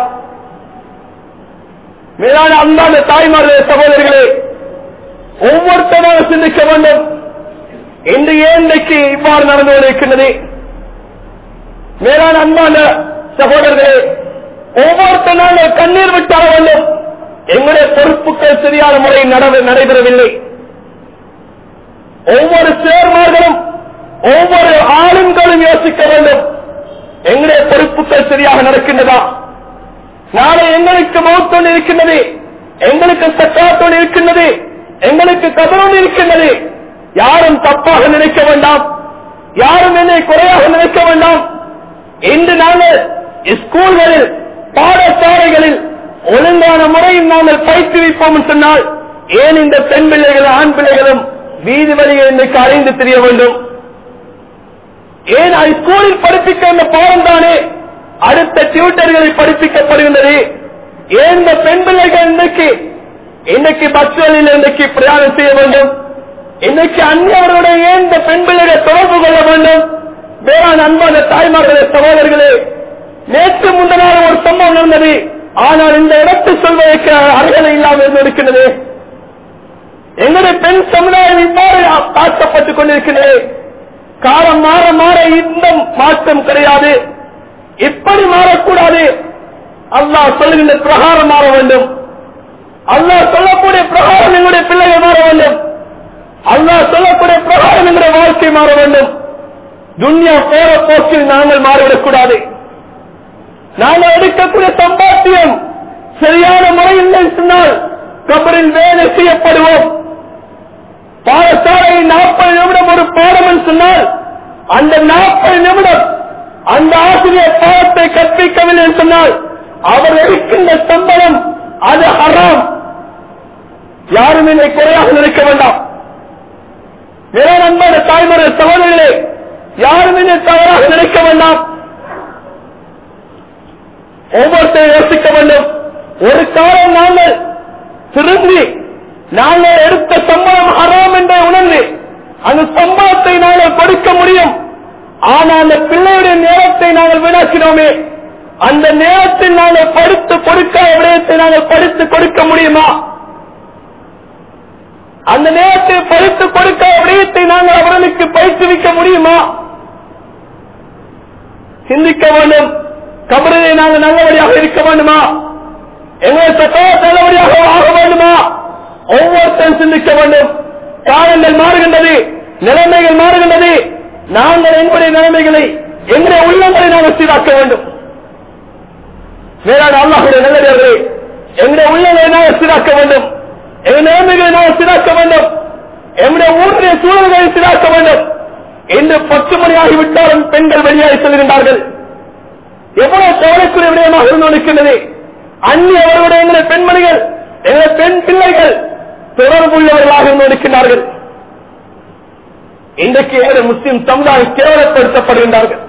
மேலான அன்பான தாய்மார்களே சகோதரர்களே ஒவ்வொருத்தராக சிந்திக்க வேண்டும் இன்று ஏன் இன்றைக்கு இவ்வாறு நடந்து கொண்டிருக்கின்றது மேலான அன்பான சகோதரர்களே ஒவ்வொருத்தனாக கண்ணீர் விட்டாக வேண்டும் எங்களுடைய பொறுப்புகள் சரியான முறையில் நட- நடைபெறவில்லை ஒவ்வொரு சேர்மார்களும் ஒவ்வொரு ஆளுங்களும் யோசிக்க வேண்டும் எங்களுடைய பொறுப்புகள் சரியாக நடக்கின்றதா நாளை எங்களுக்கு மௌத்தோடு இருக்கின்றது எங்களுக்கு சக்காத்தோடு இருக்கின்றது எங்களுக்கு கதரோடு இருக்கின்றது யாரும் தப்பாக நினைக்க வேண்டாம் யாரும் என்னை குறையாக நினைக்க வேண்டாம் இன்று நாங்கள் ஸ்கூல்களில் பாடசாலைகளில் ஒழுங்கான முறையில் நாங்கள் பயிற்றுவிப்போம் என்று சொன்னால் ஏன் இந்த பெண் பிள்ளைகளும் ஆண் பிள்ளைகளும் வீதி வழியை இன்றைக்கு அறிந்து தெரிய வேண்டும் ஏன் அது ஸ்கூலில் படிப்பிக்க இந்த பாடம் தானே அடுத்த டியூட்டர்களில் படிப்பிக்கப்படுகின்றது ஏன் இந்த பெண் பிள்ளைகள் இன்னைக்கு இன்னைக்கு பஸ்களில் இன்னைக்கு பிரயாணம் செய்ய வேண்டும் இன்னைக்கு அந்நியவர்களுடைய ஏன் இந்த பெண் பிள்ளைகள் தொடர்பு கொள்ள வேண்டும் வேளாண் அன்பான தாய்மார்களே சகோதரர்களே நேற்று முந்தனால ஒரு சம்பவம் நடந்தது ஆனால் இந்த இடத்தை சொல்வதற்கு அருகதை இல்லாமல் இருந்து இருக்கின்றது எங்களுடைய பெண் சமுதாயம் இவ்வாறு தாக்கப்பட்டுக் கொண்டிருக்கிறது காலம் மாற மாற இந்த மாற்றம் கிடையாது இப்படி மாறக்கூடாது அல்லாஹ் சொல்லுகின்ற பிரகாரம் மாற வேண்டும் அல்லாஹ் சொல்லக்கூடிய பிரகாரம் எங்களுடைய பிள்ளைகள் மாற வேண்டும் அல்லாஹ் சொல்லக்கூடிய பிரகாரம் எங்களுடைய வாழ்க்கை மாற வேண்டும் துன்யா போற போக்கில் நாங்கள் மாறிவிடக்கூடாது நாங்கள் எடுக்கக்கூடிய சம்பாத்தியம் சரியான முறையில் இல்லை சொன்னால் கபரில் வேலை செய்யப்படுவோம் பாடசாலை நாற்பது நிமிடம் ஒரு பாடம் என்று சொன்னால் அந்த நாற்பது நிமிடம் அந்த ஆசிரியர் பாடத்தை கற்பிக்கவில்லை என்று சொன்னால் அவர் எடுக்கின்ற சம்பளம் அது ஹராம் யாரும் என்னை குறையாக நினைக்க வேண்டாம் வேற அன்பான தாய்மறை சகோதரர்களே யாரும் என்னை தவறாக நினைக்க வேண்டாம் ஒவ்வொருத்தரும் யோசிக்க வேண்டும் ஒரு காலம் நாங்கள் திரும்பி நாங்கள் எடுத்த சம்பளம் ஹராம் என்றே உணர்ந்து அந்த சம்பளத்தை நாங்கள் கொடுக்க முடியும் ஆனால் அந்த பிள்ளையுடைய நேரத்தை நாங்கள் வீணாக்கினோமே அந்த நேரத்தில் நாங்கள் படுத்து கொடுக்காத விடயத்தை நாங்கள் படித்து கொடுக்க முடியுமா அந்த நேரத்தில் படித்து கொடுக்காத விடயத்தை நாங்கள் அவர்களுக்கு பயிற்றுவிக்க முடியுமா சிந்திக்க வேண்டும் கபரிலே நாங்கள் நல்லபடியாக இருக்க வேண்டுமா எங்களை சட்டா நல்லபடியாக ஆக வேண்டுமா ஒவ்வொருத்தரும் சிந்திக்க வேண்டும் காலங்கள் மாறுகின்றது நிலைமைகள் மாறுகின்றது நாங்கள் எங்களுடைய நிலைமைகளை எங்களுடைய உள்ளங்களை நாங்கள் சீராக்க வேண்டும் வேளாண் அல்லாஹுடைய நல்லவர்களே எங்களுடைய உள்ளங்களை நாங்கள் சீராக்க வேண்டும் எங்கள் நிலைமைகளை நாங்கள் சீராக்க வேண்டும் எங்களுடைய ஊருடைய சூழல்களை சீராக்க வேண்டும் இன்று பத்து மணி ஆகிவிட்டாலும் பெண்கள் வெளியாகி செல்கின்றார்கள் எவ்வளவு கவலைக்குரிய விடயமாக இருந்து கொண்டிருக்கின்றது அந்நிய அவர்களுடைய எங்களுடைய பெண்மணிகள் எங்களுடைய பெண் பிள்ளைகள் தொடர்புள்ளவர்களாக இருந்து கொண்டிருக்கின்றார்கள் இன்றைக்கு எங்களுடைய முஸ்லிம் சமுதாயம் கேவலப்படுத்தப்படுகின்றார்கள்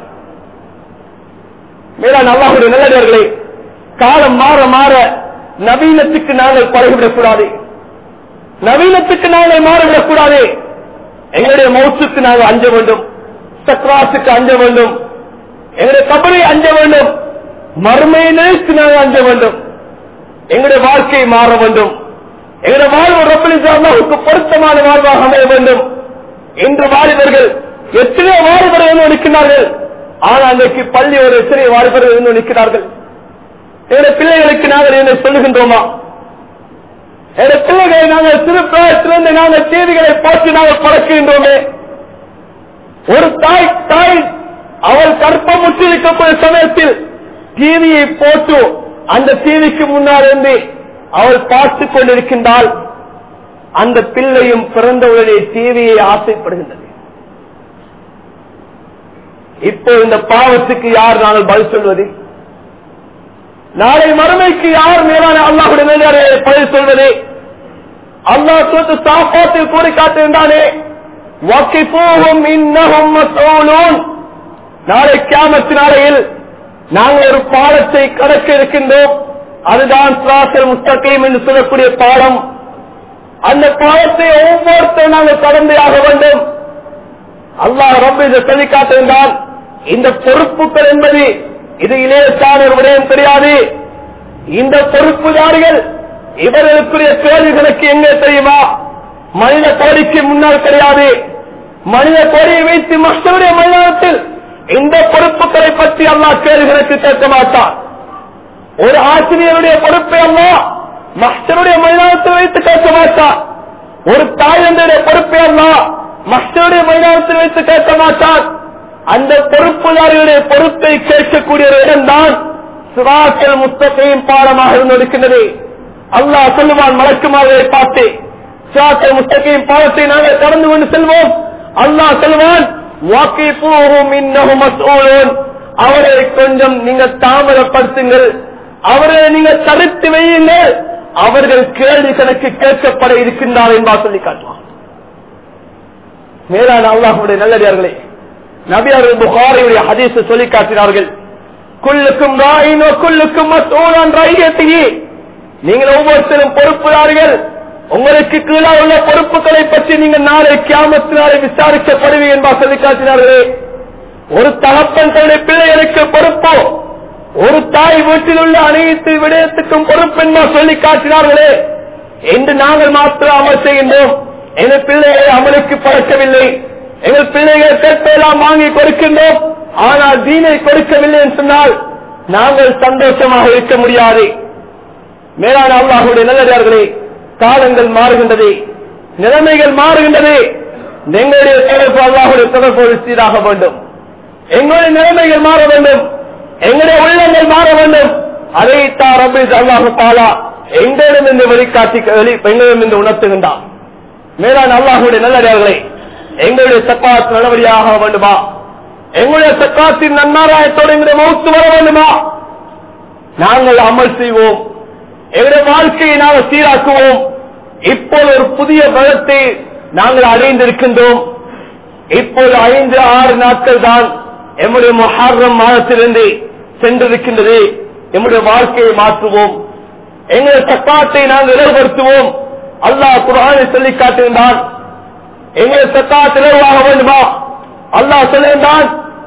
மேலான அல்லாஹுடைய நல்லவர்களே காலம் மாற மாற நவீனத்துக்கு நாங்கள் பழகிவிடக்கூடாது நவீனத்துக்கு நாங்கள் மாறிவிடக்கூடாது எங்களுடைய மௌத்துக்கு நாங்கள் அஞ்ச வேண்டும் சக்ராசுக்கு அஞ்ச வேண்டும் எங்களுடைய கபரை அஞ்ச வேண்டும் மறுமையை நினைத்து நாங்கள் அஞ்ச வேண்டும் எங்களுடைய வாழ்க்கை மாற வேண்டும் எங்களுடைய வாழ்வு ரப்பலிசாவுக்கு பொருத்தமான வாழ்வாக அமைய வேண்டும் இன்று வாலிபர்கள் எத்தனையோ வாலிபர்கள் இருக்கின்றார்கள் ஆனா அன்றைக்கு பள்ளி ஒரு எத்தனை வாலிபர்கள் இருந்து நிற்கிறார்கள் எங்களுடைய பிள்ளைகளுக்கு நாங்கள் என்ன சொல்லுகின்றோமா எங்களுடைய பிள்ளைகளை நாங்கள் சிறு பிராயத்திலிருந்து நாங்கள் செய்திகளை போட்டு நாங்கள் பழக்குகின்றோமே ஒரு தாய் தாய் அவள் கற்பம் முற்றிருக்கக்கூடிய சமயத்தில் டிவியை போட்டு அந்த டிவிக்கு முன்னால் இருந்து அவள் பார்த்துக் கொண்டிருக்கின்றால் அந்த பிள்ளையும் பிறந்தவுடனே டிவியை ஆசைப்படுகின்றது இப்போ இந்த பாவத்துக்கு யார் நாங்கள் பதில் சொல்வது நாளை மறுமைக்கு யார் மேலான அல்லாஹுடைய மேலே பதில் சொல்வது அல்லாஹ் சொத்து சாப்பாட்டில் கூறி காட்டிருந்தானே வக்கிப்போகும் இன்னகும் மசூலூன் நாளை கியாமத்து நாளையில் நாங்கள் ஒரு பாடத்தை கடக்க இருக்கின்றோம் அதுதான் சிராசல் முஸ்தகீம் என்று சொல்லக்கூடிய பாடம் அந்த பாடத்தை ஒவ்வொருத்தரும் நாங்கள் கடந்தையாக வேண்டும் அல்லாஹ் ரொம்ப இதை சொல்லி காட்டிருந்தால் இந்த பொறுப்புகள் என்பது இது இளையசான ஒரு விடயம் தெரியாது இந்த பொறுப்புதாரிகள் இவர்களுக்குரிய கேள்விகளுக்கு எங்கே தெரியுமா மனித கோடிக்கு முன்னால் கிடையாது மனித கோடியை வைத்து மக்களுடைய மைதானத்தில் இந்த பொறுப்புகளை பற்றி அல்லாஹ் கேள்விகளுக்கு கேட்க மாட்டான் ஒரு ஆசிரியருடைய பொறுப்பை அல்லா மஸ்டருடைய மைதானத்தில் வைத்து கேட்க மாட்டான் ஒரு தாயந்தருடைய பொறுப்பை அல்லா மஸ்டருடைய மைதானத்தில் வைத்து கேட்க மாட்டான் அந்த பொறுப்புதாரியுடைய பொறுப்பை கேட்கக்கூடிய ஒரு இடம்தான் சிவாக்கள் முத்தகையும் பாடமாக இருந்து இருக்கின்றது அல்லாஹ் சொல்லுவான் மலக்குமார்களை பார்த்து சிவாக்கள் முத்தகையும் பாடத்தை நாங்கள் கடந்து கொண்டு செல்வோம் அல்லாஹ் சொல்லுவான் வாக்கி போகும் இன்னகும் மசூலோன் அவரை கொஞ்சம் நீங்க தாமதப்படுத்துங்கள் அவர்களை நீங்க தடுத்து வையுங்கள் அவர்கள் கேள்வி கணக்கு கேட்கப்பட இருக்கின்றார் என்பா சொல்லி காட்டுவான் மேலான அல்லாஹுடைய நல்லடியார்களே நபியார்கள் புகாரியுடைய ஹதீஸ் சொல்லி காட்டினார்கள் குல்லுக்கும் ராயினோ குல்லுக்கும் மசூலான் ராயத்தையே நீங்கள் ஒவ்வொருத்தரும் பொறுப்புதார்கள் உங்களுக்கு கீழே உள்ள பொறுப்புகளை பற்றி நீங்கள் நாளை கியாமத்தினாலே விசாரிக்கப்படுவீங்க என்பா சொல்லி காட்டினார்களே ஒரு தகப்பன் தன்னுடைய பிள்ளைகளுக்கு பொறுப்போ ஒரு தாய் வீட்டில் உள்ள அனைத்து விடயத்துக்கும் பொறுப்பு என்பா சொல்லி காட்டினார்களே என்று நாங்கள் மாத்திரம் அமல் செய்கின்றோம் எங்கள் பிள்ளைகளை அமலுக்கு பழக்கவில்லை எங்கள் பிள்ளைகள் கேட்பெல்லாம் வாங்கி கொடுக்கின்றோம் ஆனால் தீனை கொடுக்கவில்லை என்று சொன்னால் நாங்கள் சந்தோஷமாக இருக்க முடியாது மேலான அல்லாஹுடைய நல்லதார்களே காலங்கள் மாறுகின்றது நிலைமைகள் மாறுகின்றது எங்களுடைய தொடர்பு அல்லாஹுடைய தொடர்பு சீராக வேண்டும் எங்களுடைய நிலைமைகள் மாற வேண்டும் எங்களுடைய உள்ளங்கள் மாற வேண்டும் அதை ரபி அல்லாஹு தாலா எங்களிடம் இருந்து வெளிக்காட்டி வெளி எங்களிடம் இருந்து உணர்த்துகின்றான் மேலான அல்லாஹுடைய நல்லடியார்களே எங்களுடைய சக்காத் நடவடியாக வேண்டுமா எங்களுடைய சக்காத்தின் நன்னாராயத்தோடு எங்களுடைய மௌத்து வர வேண்டுமா நாங்கள் அமல் செய்வோம் எங்களுடைய வாழ்க்கையை நாங்கள் சீராக்குவோம் இப்போது ஒரு புதிய பலத்தை நாங்கள் அடைந்திருக்கின்றோம் இப்போது ஐந்து ஆறு நாட்கள் தான் எம்முடைய மொஹாரம் மாதத்திலிருந்து சென்றிருக்கின்றது எம்முடைய வாழ்க்கையை மாற்றுவோம் எங்களுடைய சக்காத்தை நாங்கள் இலவப்படுத்துவோம் அல்லாஹ் குரானை சொல்லி காட்டுகின்றான் எங்களுடைய சக்காத் இலவாக வேண்டுமா அல்லாஹ் சொல்லுகின்றான்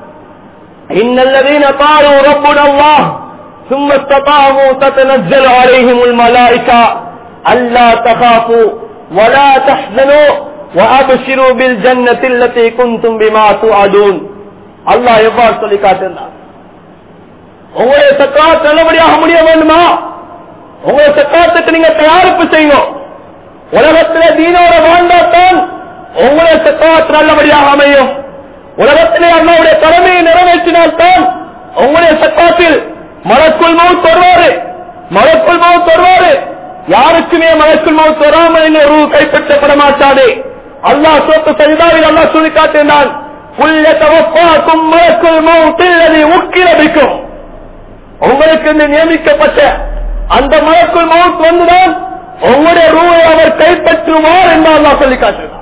இன்னல்லதீன قالوا ربنا الله ثم استطاعوا تتنزل عليهم الملائكة ألا تخافوا ولا تحزنوا وأبشروا بالجنة التي كنتم بما توعدون அல்லாஹ் எவ்வாறு சொல்லி காட்டினார் உங்களுடைய சக்காத் நல்லபடியாக முடிய வேண்டுமா உங்களுடைய சக்காத்துக்கு நீங்க தயாரிப்பு செய்யணும் உலகத்திலே தீனோட வாழ்ந்தாத்தான் உங்களுடைய சக்காத் நல்லபடியாக அமையும் உலகத்திலே அண்ணாவுடைய கடமையை நிறைவேற்றினால்தான் உங்களுடைய சக்காத்தில் மலக்குள் மவுத் வருவாரு மலக்குள் மவுத் வருவாரு யாருக்குமே மலக்குள் மவுத் வராமல் இந்த ரூ கைப்பற்றப்பட மாட்டாது அல்லாஹ் சோத்து சரிதாவில் அல்லாஹ் சொல்லி காட்டினான் புல்ல தவப்பாக்கும் மலக்குள் மவுத்தில் உக்கிரபிக்கும் உங்களுக்கு இந்த நியமிக்கப்பட்ட அந்த மலக்குள் மவுத் வந்துதான் உங்களுடைய ரூவை அவர் கைப்பற்றுவார் என்று அல்லாஹ் சொல்லி காட்டுகிறார்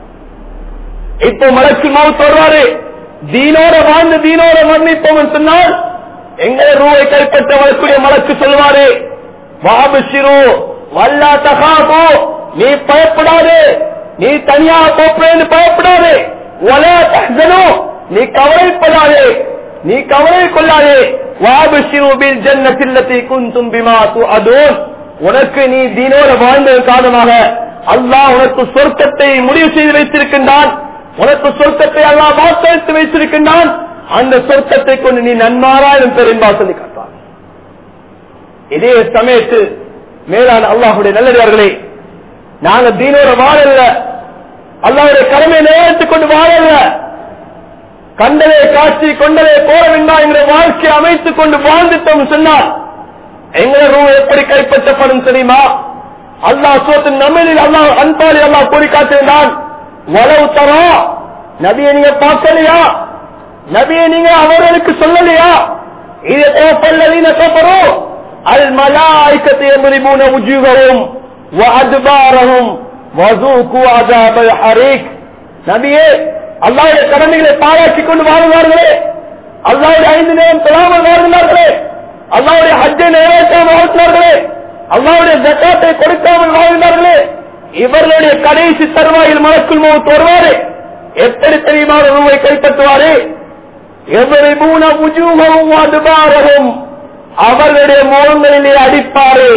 இப்போ மலக்குள் மவுத் வருவாரு தீனோட வாழ்ந்து தீனோட மன்னிப்போம் சொன்னால் எங்களை ரூவை கைப்பற்ற வரக்கூடிய மலக்கு சொல்வாரு வாபுஷிரு வல்லா தகாபோ நீ பயப்படாதே நீ தனியா போப்பேன்னு பயப்படாதே ஒலா தகனோ நீ கவலைப்படாதே நீ கவலை கொள்ளாதே வாபுஷிரு பில் ஜன்னத்தில்லத்தை குந்தும் பிமா அதோன் உனக்கு நீ தீனோட வாழ்ந்தது காரணமாக அல்லாஹ் உனக்கு சொர்க்கத்தை முடிவு செய்து வைத்திருக்கின்றான் உனக்கு சொர்க்கத்தை அல்லாஹ் வாக்களித்து வைத்திருக்கின்றான் அந்த சொர்க்கத்தை கொண்டு நீ நன்மாராயம் பெரும்பா சொல்லி காட்டுவார் இதே சமயத்து மேலான அல்லாஹுடைய நல்லடியார்களே நாங்க தீனோட வாழல அல்லாவுடைய கடமையை நிறைவேற்றிக் கொண்டு வாழல கண்டலே காட்சி கொண்டலே போற வேண்டாம் என்ற வாழ்க்கையை அமைத்துக் கொண்டு வாழ்ந்துட்டோம் சொன்னால் எங்களை ரூ எப்படி கைப்பற்றப்படும் தெரியுமா அல்லாஹ் சோத்து நம்மளில் அல்லாஹ் அன்பாளி அல்லாஹ் கூறி காட்டினான் வளவு தரா நபியை நீங்க பார்க்கலையா நபியை நீங்க அவர்களுக்கு சொல்லலையா இது தேப்பல்லதீன கபரும் அல் மலாய்க்கத்தை எமரிபூன உஜுகரும் வஅத்பாரஹும் வஸூகு அஸாபல் ஹரீக் நபியே அல்லாஹ்வுடைய கடமைகளை பாராட்டிக் கொண்டு வாழ்வார்களே அல்லாஹ்வுடைய ஐந்து நேரம் தொழாமல் வாழ்கிறார்களே அல்லாஹ்வுடைய ஹஜ்ஜை நிறைவேற்றாமல் வாழ்கிறார்களே அல்லாஹ்வுடைய ஜக்காத்தை கொடுக்காமல் வாழ்கிறார்களே இவர்களுடைய கடைசி தருவாயில் மலக்குள் மௌத் வருவாரு எப்படி தெரியுமா ரூவை கைப்பற்றுவாரு எவரிபூன உஜூகவும் அதுபாரகும் அவர்களுடைய முகங்களிலே அடிப்பாரு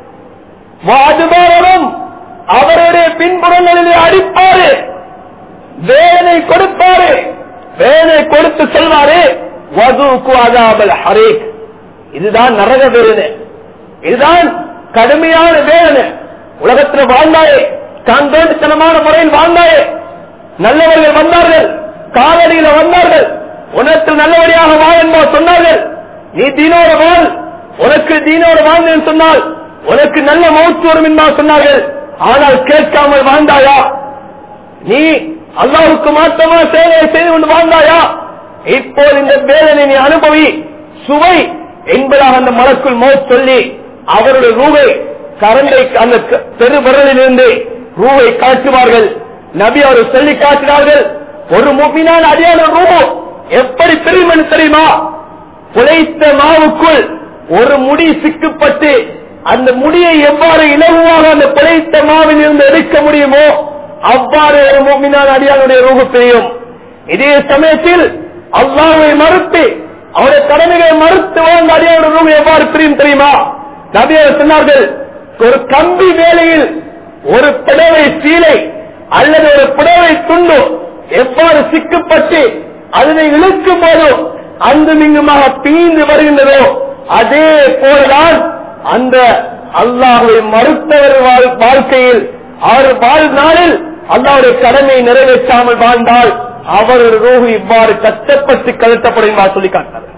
வாதுபாரகம் அவருடைய பின்புறங்களிலே அடிப்பாரு வேலை கொடுப்பாரு வேலை கொடுத்து செல்வாரு வதுக்கு அதாபல் ஹரேக் இதுதான் நரக வேதனை இதுதான் கடுமையான வேதனை உலகத்தில் வாழ்ந்தாயே தான் தோண்டித்தனமான முறையில் வாழ்ந்தாயே நல்லவர்கள் வந்தார்கள் காலடியில வந்தார்கள் உனக்கு நல்லபடியாக வாழ் என்பா சொன்னார்கள் நீ தீனோட வாழ் உனக்கு தீனோட வாழ்ந்தேன் சொன்னால் உனக்கு நல்ல மௌத்து வரும் என்பா சொன்னார்கள் ஆனால் கேட்காமல் வாழ்ந்தாயா நீ அல்லாவுக்கு மாற்றமா சேவையை செய்து கொண்டு வாழ்ந்தாயா இப்போது இந்த வேதனை நீ அனுபவி சுவை என்பதாக அந்த மலக்குள் மௌத் சொல்லி அவருடைய ரூவை கரண்டை அந்த தெரு விரலிலிருந்து ரூவை காட்டுவார்கள் நபி அவர் சொல்லி காட்டினார்கள் ஒரு முப்பினான அடியான ரூபு எப்படி பிரிமன் தெரியுமா புலைத்த மாவுக்குள் ஒரு முடி சிக்கப்பட்டு அந்த முடியை எவ்வாறு இலகுவாக அந்த பிழைத்த மாவில் இருந்து எடுக்க முடியுமோ அவ்வாறு ஒரு மூமினான் அடியானுடைய ரூபு பிரியும் இதே சமயத்தில் அல்லாவை மறுத்து அவருடைய கடமைகளை மறுத்து வாழ்ந்த அடியானுடைய ரூபு எவ்வாறு பிரியும் தெரியுமா நபியர் சொன்னார்கள் ஒரு கம்பி வேலையில் ஒரு புடவை சீலை அல்லது ஒரு புடவை துண்டு எவ்வாறு சிக்கப்பட்டு அதனை இழுக்கும் போதும் அங்கும் இங்குமாக பீந்து வருகின்றதோ அதே போலதான் அந்த அல்லாஹை மறுத்தவர் வாழ்- வாழ்க்கையில் அவர் வாழ்நாளில் அல்லாவுடைய கடமையை நிறைவேற்றாமல் வாழ்ந்தால் அவருடைய ரூஹு இவ்வாறு கஷ்டப்பட்டு கழுத்தப்படும் சொல்லி காட்டார்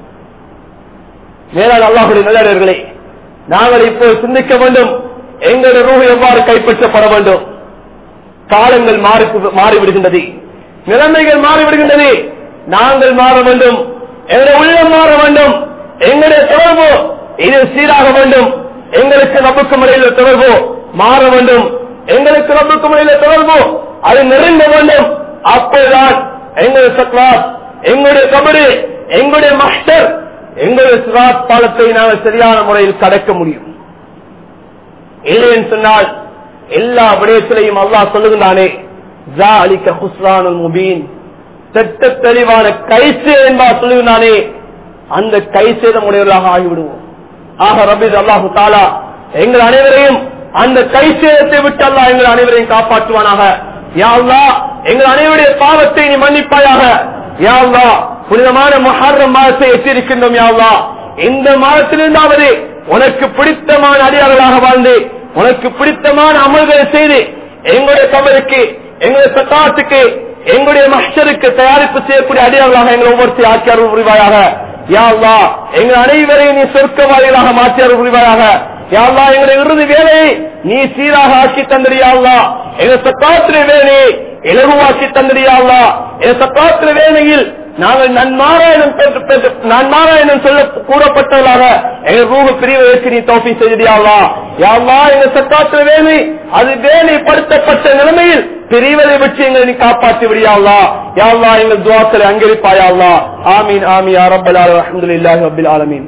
மேலாள் அல்லாஹுடைய நல்லவர்களே நாங்கள் இப்போது சிந்திக்க வேண்டும் எங்களுடைய ரூஹு எவ்வாறு கைப்பற்றப்பட வேண்டும் காலங்கள் மாறி மாறிவிடுகின்றது நிலைமைகள் மாறிவிடுகின்றது நாங்கள் மாற வேண்டும் எங்களுடைய உள்ளம் மாற வேண்டும் எங்களுடைய தொடர்பு இது சீராக வேண்டும் எங்களுக்கு ரப்புக்கு முறையில் தொடர்பு மாற வேண்டும் எங்களுக்கு ரப்புக்கு முறையில் தொடர்பு அது நெருங்க வேண்டும் அப்போதுதான் எங்களுடைய சக்ராத் எங்களுடைய கபரு எங்களுடைய மாஸ்டர் எங்களுடைய சிராத் பாலத்தை நாங்கள் சரியான முறையில் கடக்க முடியும் இல்லைன்னு சொன்னால் எல்லா விடயத்திலையும் அல்லாஹ் சொல்லுகிறானே ذَلِكَ خُسْرَانٌ مُبِينٌ திட்ட தெளிவான கைசே என்பா சொல்லுகிறானே அந்த கைசேதம் உடையவர்களாக ஆகிவிடுவோம் ஆக ரபீஸ் அல்லாஹு தாலா எங்கள் அனைவரையும் அந்த கைசேதத்தை விட்டு அல்லாஹ் எங்கள் அனைவரையும் காப்பாற்றுவானாக யா அல்லாஹ் எங்கள் அனைவருடைய பாவத்தை நீ மன்னிப்பாயாக யா அல்லாஹ் புனிதமான மஹர்ரம் மாதத்தை எச்சரிக்கின்றோம் யா அல்லாஹ் இந்த மாதத்திலிருந்தாவது உனக்கு பிடித்தமான அடியார்களாக வாழ்ந்து உனக்கு பிடித்தமான அமல்களை செய்து எங்களுடைய கபருக்கு எங்களுடைய சத்தாத்துக்கு எங்களுடைய மஷருக்கு தயாரிப்பு செய்யக்கூடிய அடியார்களாக எங்களை ஒவ்வொருத்தி ஆக்கியார் புரிவாயாக யா அல்லாஹ் எங்கள் அனைவரையும் நீ சொர்க்கவாதிகளாக மாற்றியார் புரிவாயாக யா அல்லாஹ் எங்களுடைய இறுதி வேலையை நீ சீராக ஆக்கி தந்திரியா அல்லாஹ் எங்க சக்காத்திர வேலையை இலகுவாக்கி தந்திரியா அல்லாஹ் எங்க சக்காத்திர வேலையில் நாங்கள் நன்மாராயணம் பெற்று- பெற்று- நன்மாராயணம் சொல்ல கூறப்பட்டவர்களாக எங்க ரூப பிரிவதற்கு நீ தோப்பி செய்தியாவா யாவா எங்க சக்காத்திர வேலை அது வேலைப்படுத்தப்பட்ட நிலைமையில் பிரிவதை வச்சு எங்களை நீ காப்பாற்றி விடியாவா யாவா எங்கள் துவாக்களை அங்கரிப்பாயாவா ஆமீன் ஆமி அரபல் அலமதுல்லாஹி ரபில் ஆலமீன்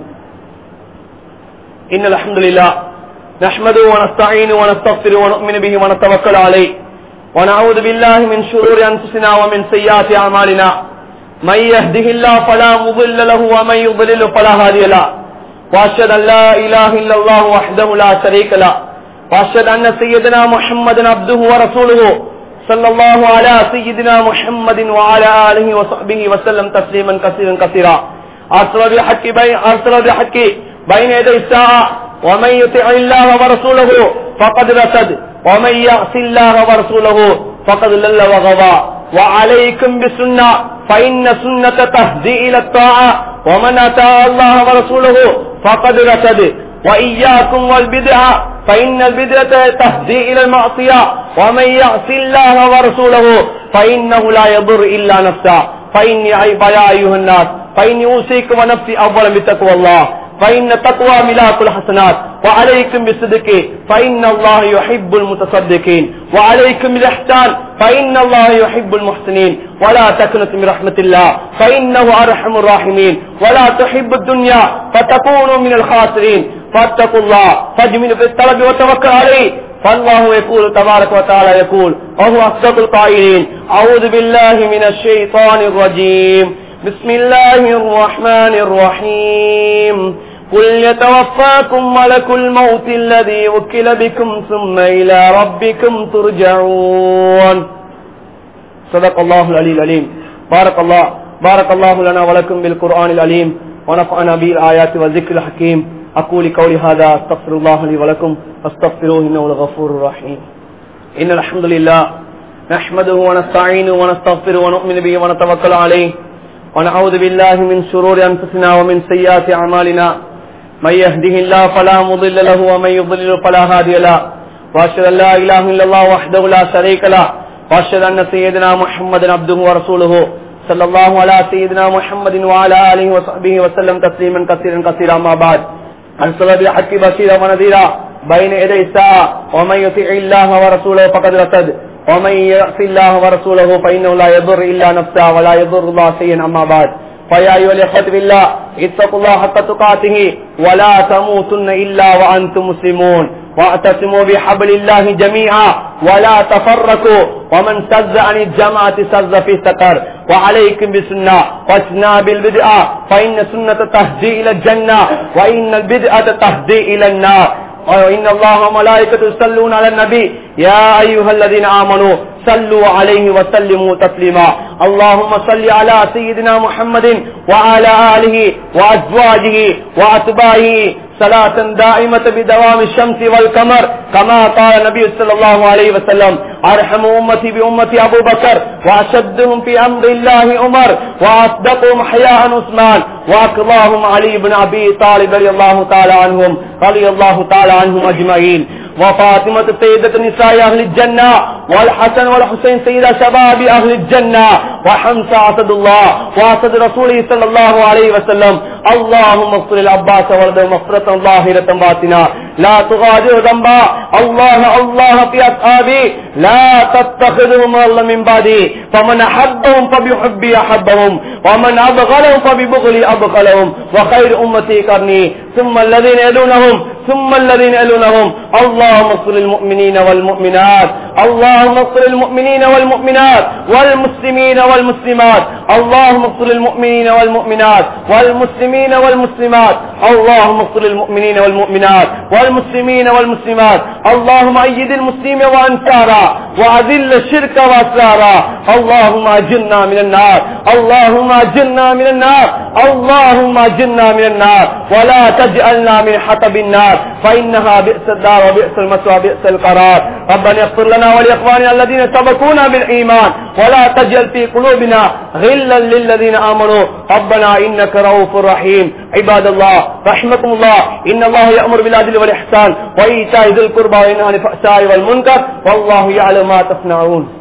إن الحمد لله نحمده ونستعينه ونستغفره ونؤمن به ونتوكل عليه ونعوذ بالله من شرور أنفسنا ومن سيئات أعمالنا من يهده الله فلا مضل له ومن يضلل فلا هادي له وأشهد أن لا إله إلا الله وحده لا شريك له وأشهد أن سيدنا محمدا عبده ورسوله صلى الله على سيدنا محمد وعلى آله وصحبه وسلم تسليما كثيرا كثيرا أرسل بالحق بين أرسل بالحق بين يدي الساعة ومن يطع الله ورسوله فقد رشد ومن يعص الله ورسوله فقد لل وغضى وعليكم بسنة فإن سنة تهدي إلى الطاعة ومن أتى الله ورسوله فقد رشد وإياكم والبدعة فإن البدعة تهدي إلى المعصية ومن يعص الله ورسوله فإنه لا يضر إلا نفسه فإني عيب يا أيها الناس فإني أوصيكم ونفسي أولا بتقوى الله فإن التقوى ملاك الحسنات وعليكم بالصدق فإن الله يحب المتصدقين وعليكم بالإحسان فإن الله يحب المحسنين ولا تكنت من رحمة الله فإنه أرحم الراحمين ولا تحب الدنيا فتكونوا من الخاسرين فاتقوا الله فاجملوا في الطلب وتوكل عليه فالله يقول تبارك وتعالى يقول وهو أصدق القائلين أعوذ بالله من الشيطان الرجيم بسم الله الرحمن الرحيم قل يتوفاكم ملك الموت الذي وكل بكم ثم إلى ربكم ترجعون صدق الله العلي العليم بارك الله بارك الله لنا ولكم بالقرآن العليم ونفعنا بالآيات والذكر الحكيم أقول قولي هذا أستغفر الله لي ولكم أستغفروه إنه الغفور الرحيم إن الحمد لله نحمده ونستعينه ونستغفره ونؤمن به ونتوكل عليه ونعوذ بالله من شرور أنفسنا ومن سيئات أعمالنا من يهده الله فلا مضل له ومن يضلل فلا هادي له وأشهد أن لا إله إلا الله وحده لا شريك له وأشهد أن سيدنا محمد عبده ورسوله صلى الله على سيدنا محمد وعلى آله وصحبه وسلم تسليما كثيرا كثيرا ما بعد أرسل بالحق بشيرا ونذيرا بين يدي الساعة ومن يطيع الله ورسوله فقد رشد ومن يعص الله ورسوله فإنه لا يضر إلا نفسه ولا يضر الله شيئا أما بعد فيا أيها الإخوة بالله اتقوا الله حق تقاته ولا تموتن إلا وأنتم مسلمون واعتصموا بحبل الله جميعا ولا تفرقوا ومن سز عن الجماعة سز في سقر وعليكم بسنة واجتناب البدعة فإن سنة تهدي إلى الجنة وإن البدعة تهدي إلى النار وإن الله وملائكته يصلون على النبي يا أيها الذين آمنوا صلوا عليه وسلموا تسليما اللهم صل على سيدنا محمد وعلى آله وأزواجه وأتباعه صلاة دائمة بدوام الشمس والقمر كما قال النبي صلى الله عليه وسلم أرحم أمتي بأمتي أبو بكر وأشدهم في أمر الله عمر وأصدقهم حياء عثمان وأقضاهم علي بن أبي طالب رضي الله تعالى عنهم رضي الله تعالى عنهم أجمعين وفاطمة سيدة نساء أهل الجنة والحسن والحسين سيد شباب أهل الجنة وحمزة أسد الله وأسد رسوله صلى الله عليه وسلم اللهم اغفر العباس ولده مغفرة ظاهرة باطنة لا تغادر ذنبا الله الله في أصحابي لا تتخذهم الله من بعدي فمن أحبهم فبحبي أحبهم ومن أبغلهم فببغلي أبغلهم وخير أمتي قرني ثم الذين يلونهم ثم الذين يلونهم اللهم اغفر للمؤمنين والمؤمنات اللهم اغفر للمؤمنين والمؤمنات والمسلمين والمسلمات اللهم اغفر للمؤمنين والمؤمنات والمسلمين والمسلمات اللهم اغفر للمؤمنين والمؤمنات والمسلمين والمسلمات اللهم أيد المسلمين وأنصارا وأذل الشرك وأسرارا اللهم أجرنا من النار اللهم أجرنا من النار اللهم أجرنا من النار ولا تجعلنا من حطب النار فإنها بئس الدار وبئس المسوى بئس القرار ربنا اغفر لنا ولإخواننا الذين سبقونا بالإيمان ولا تجعل في قلوبنا غلا للذين آمنوا ربنا إنك رؤوف رحيم عباد الله رحمكم الله إن الله يأمر بالعدل والإحسان وإيتاء ذي القربى وينهى عن الفحشاء والمنكر والله يعلم ما تصنعون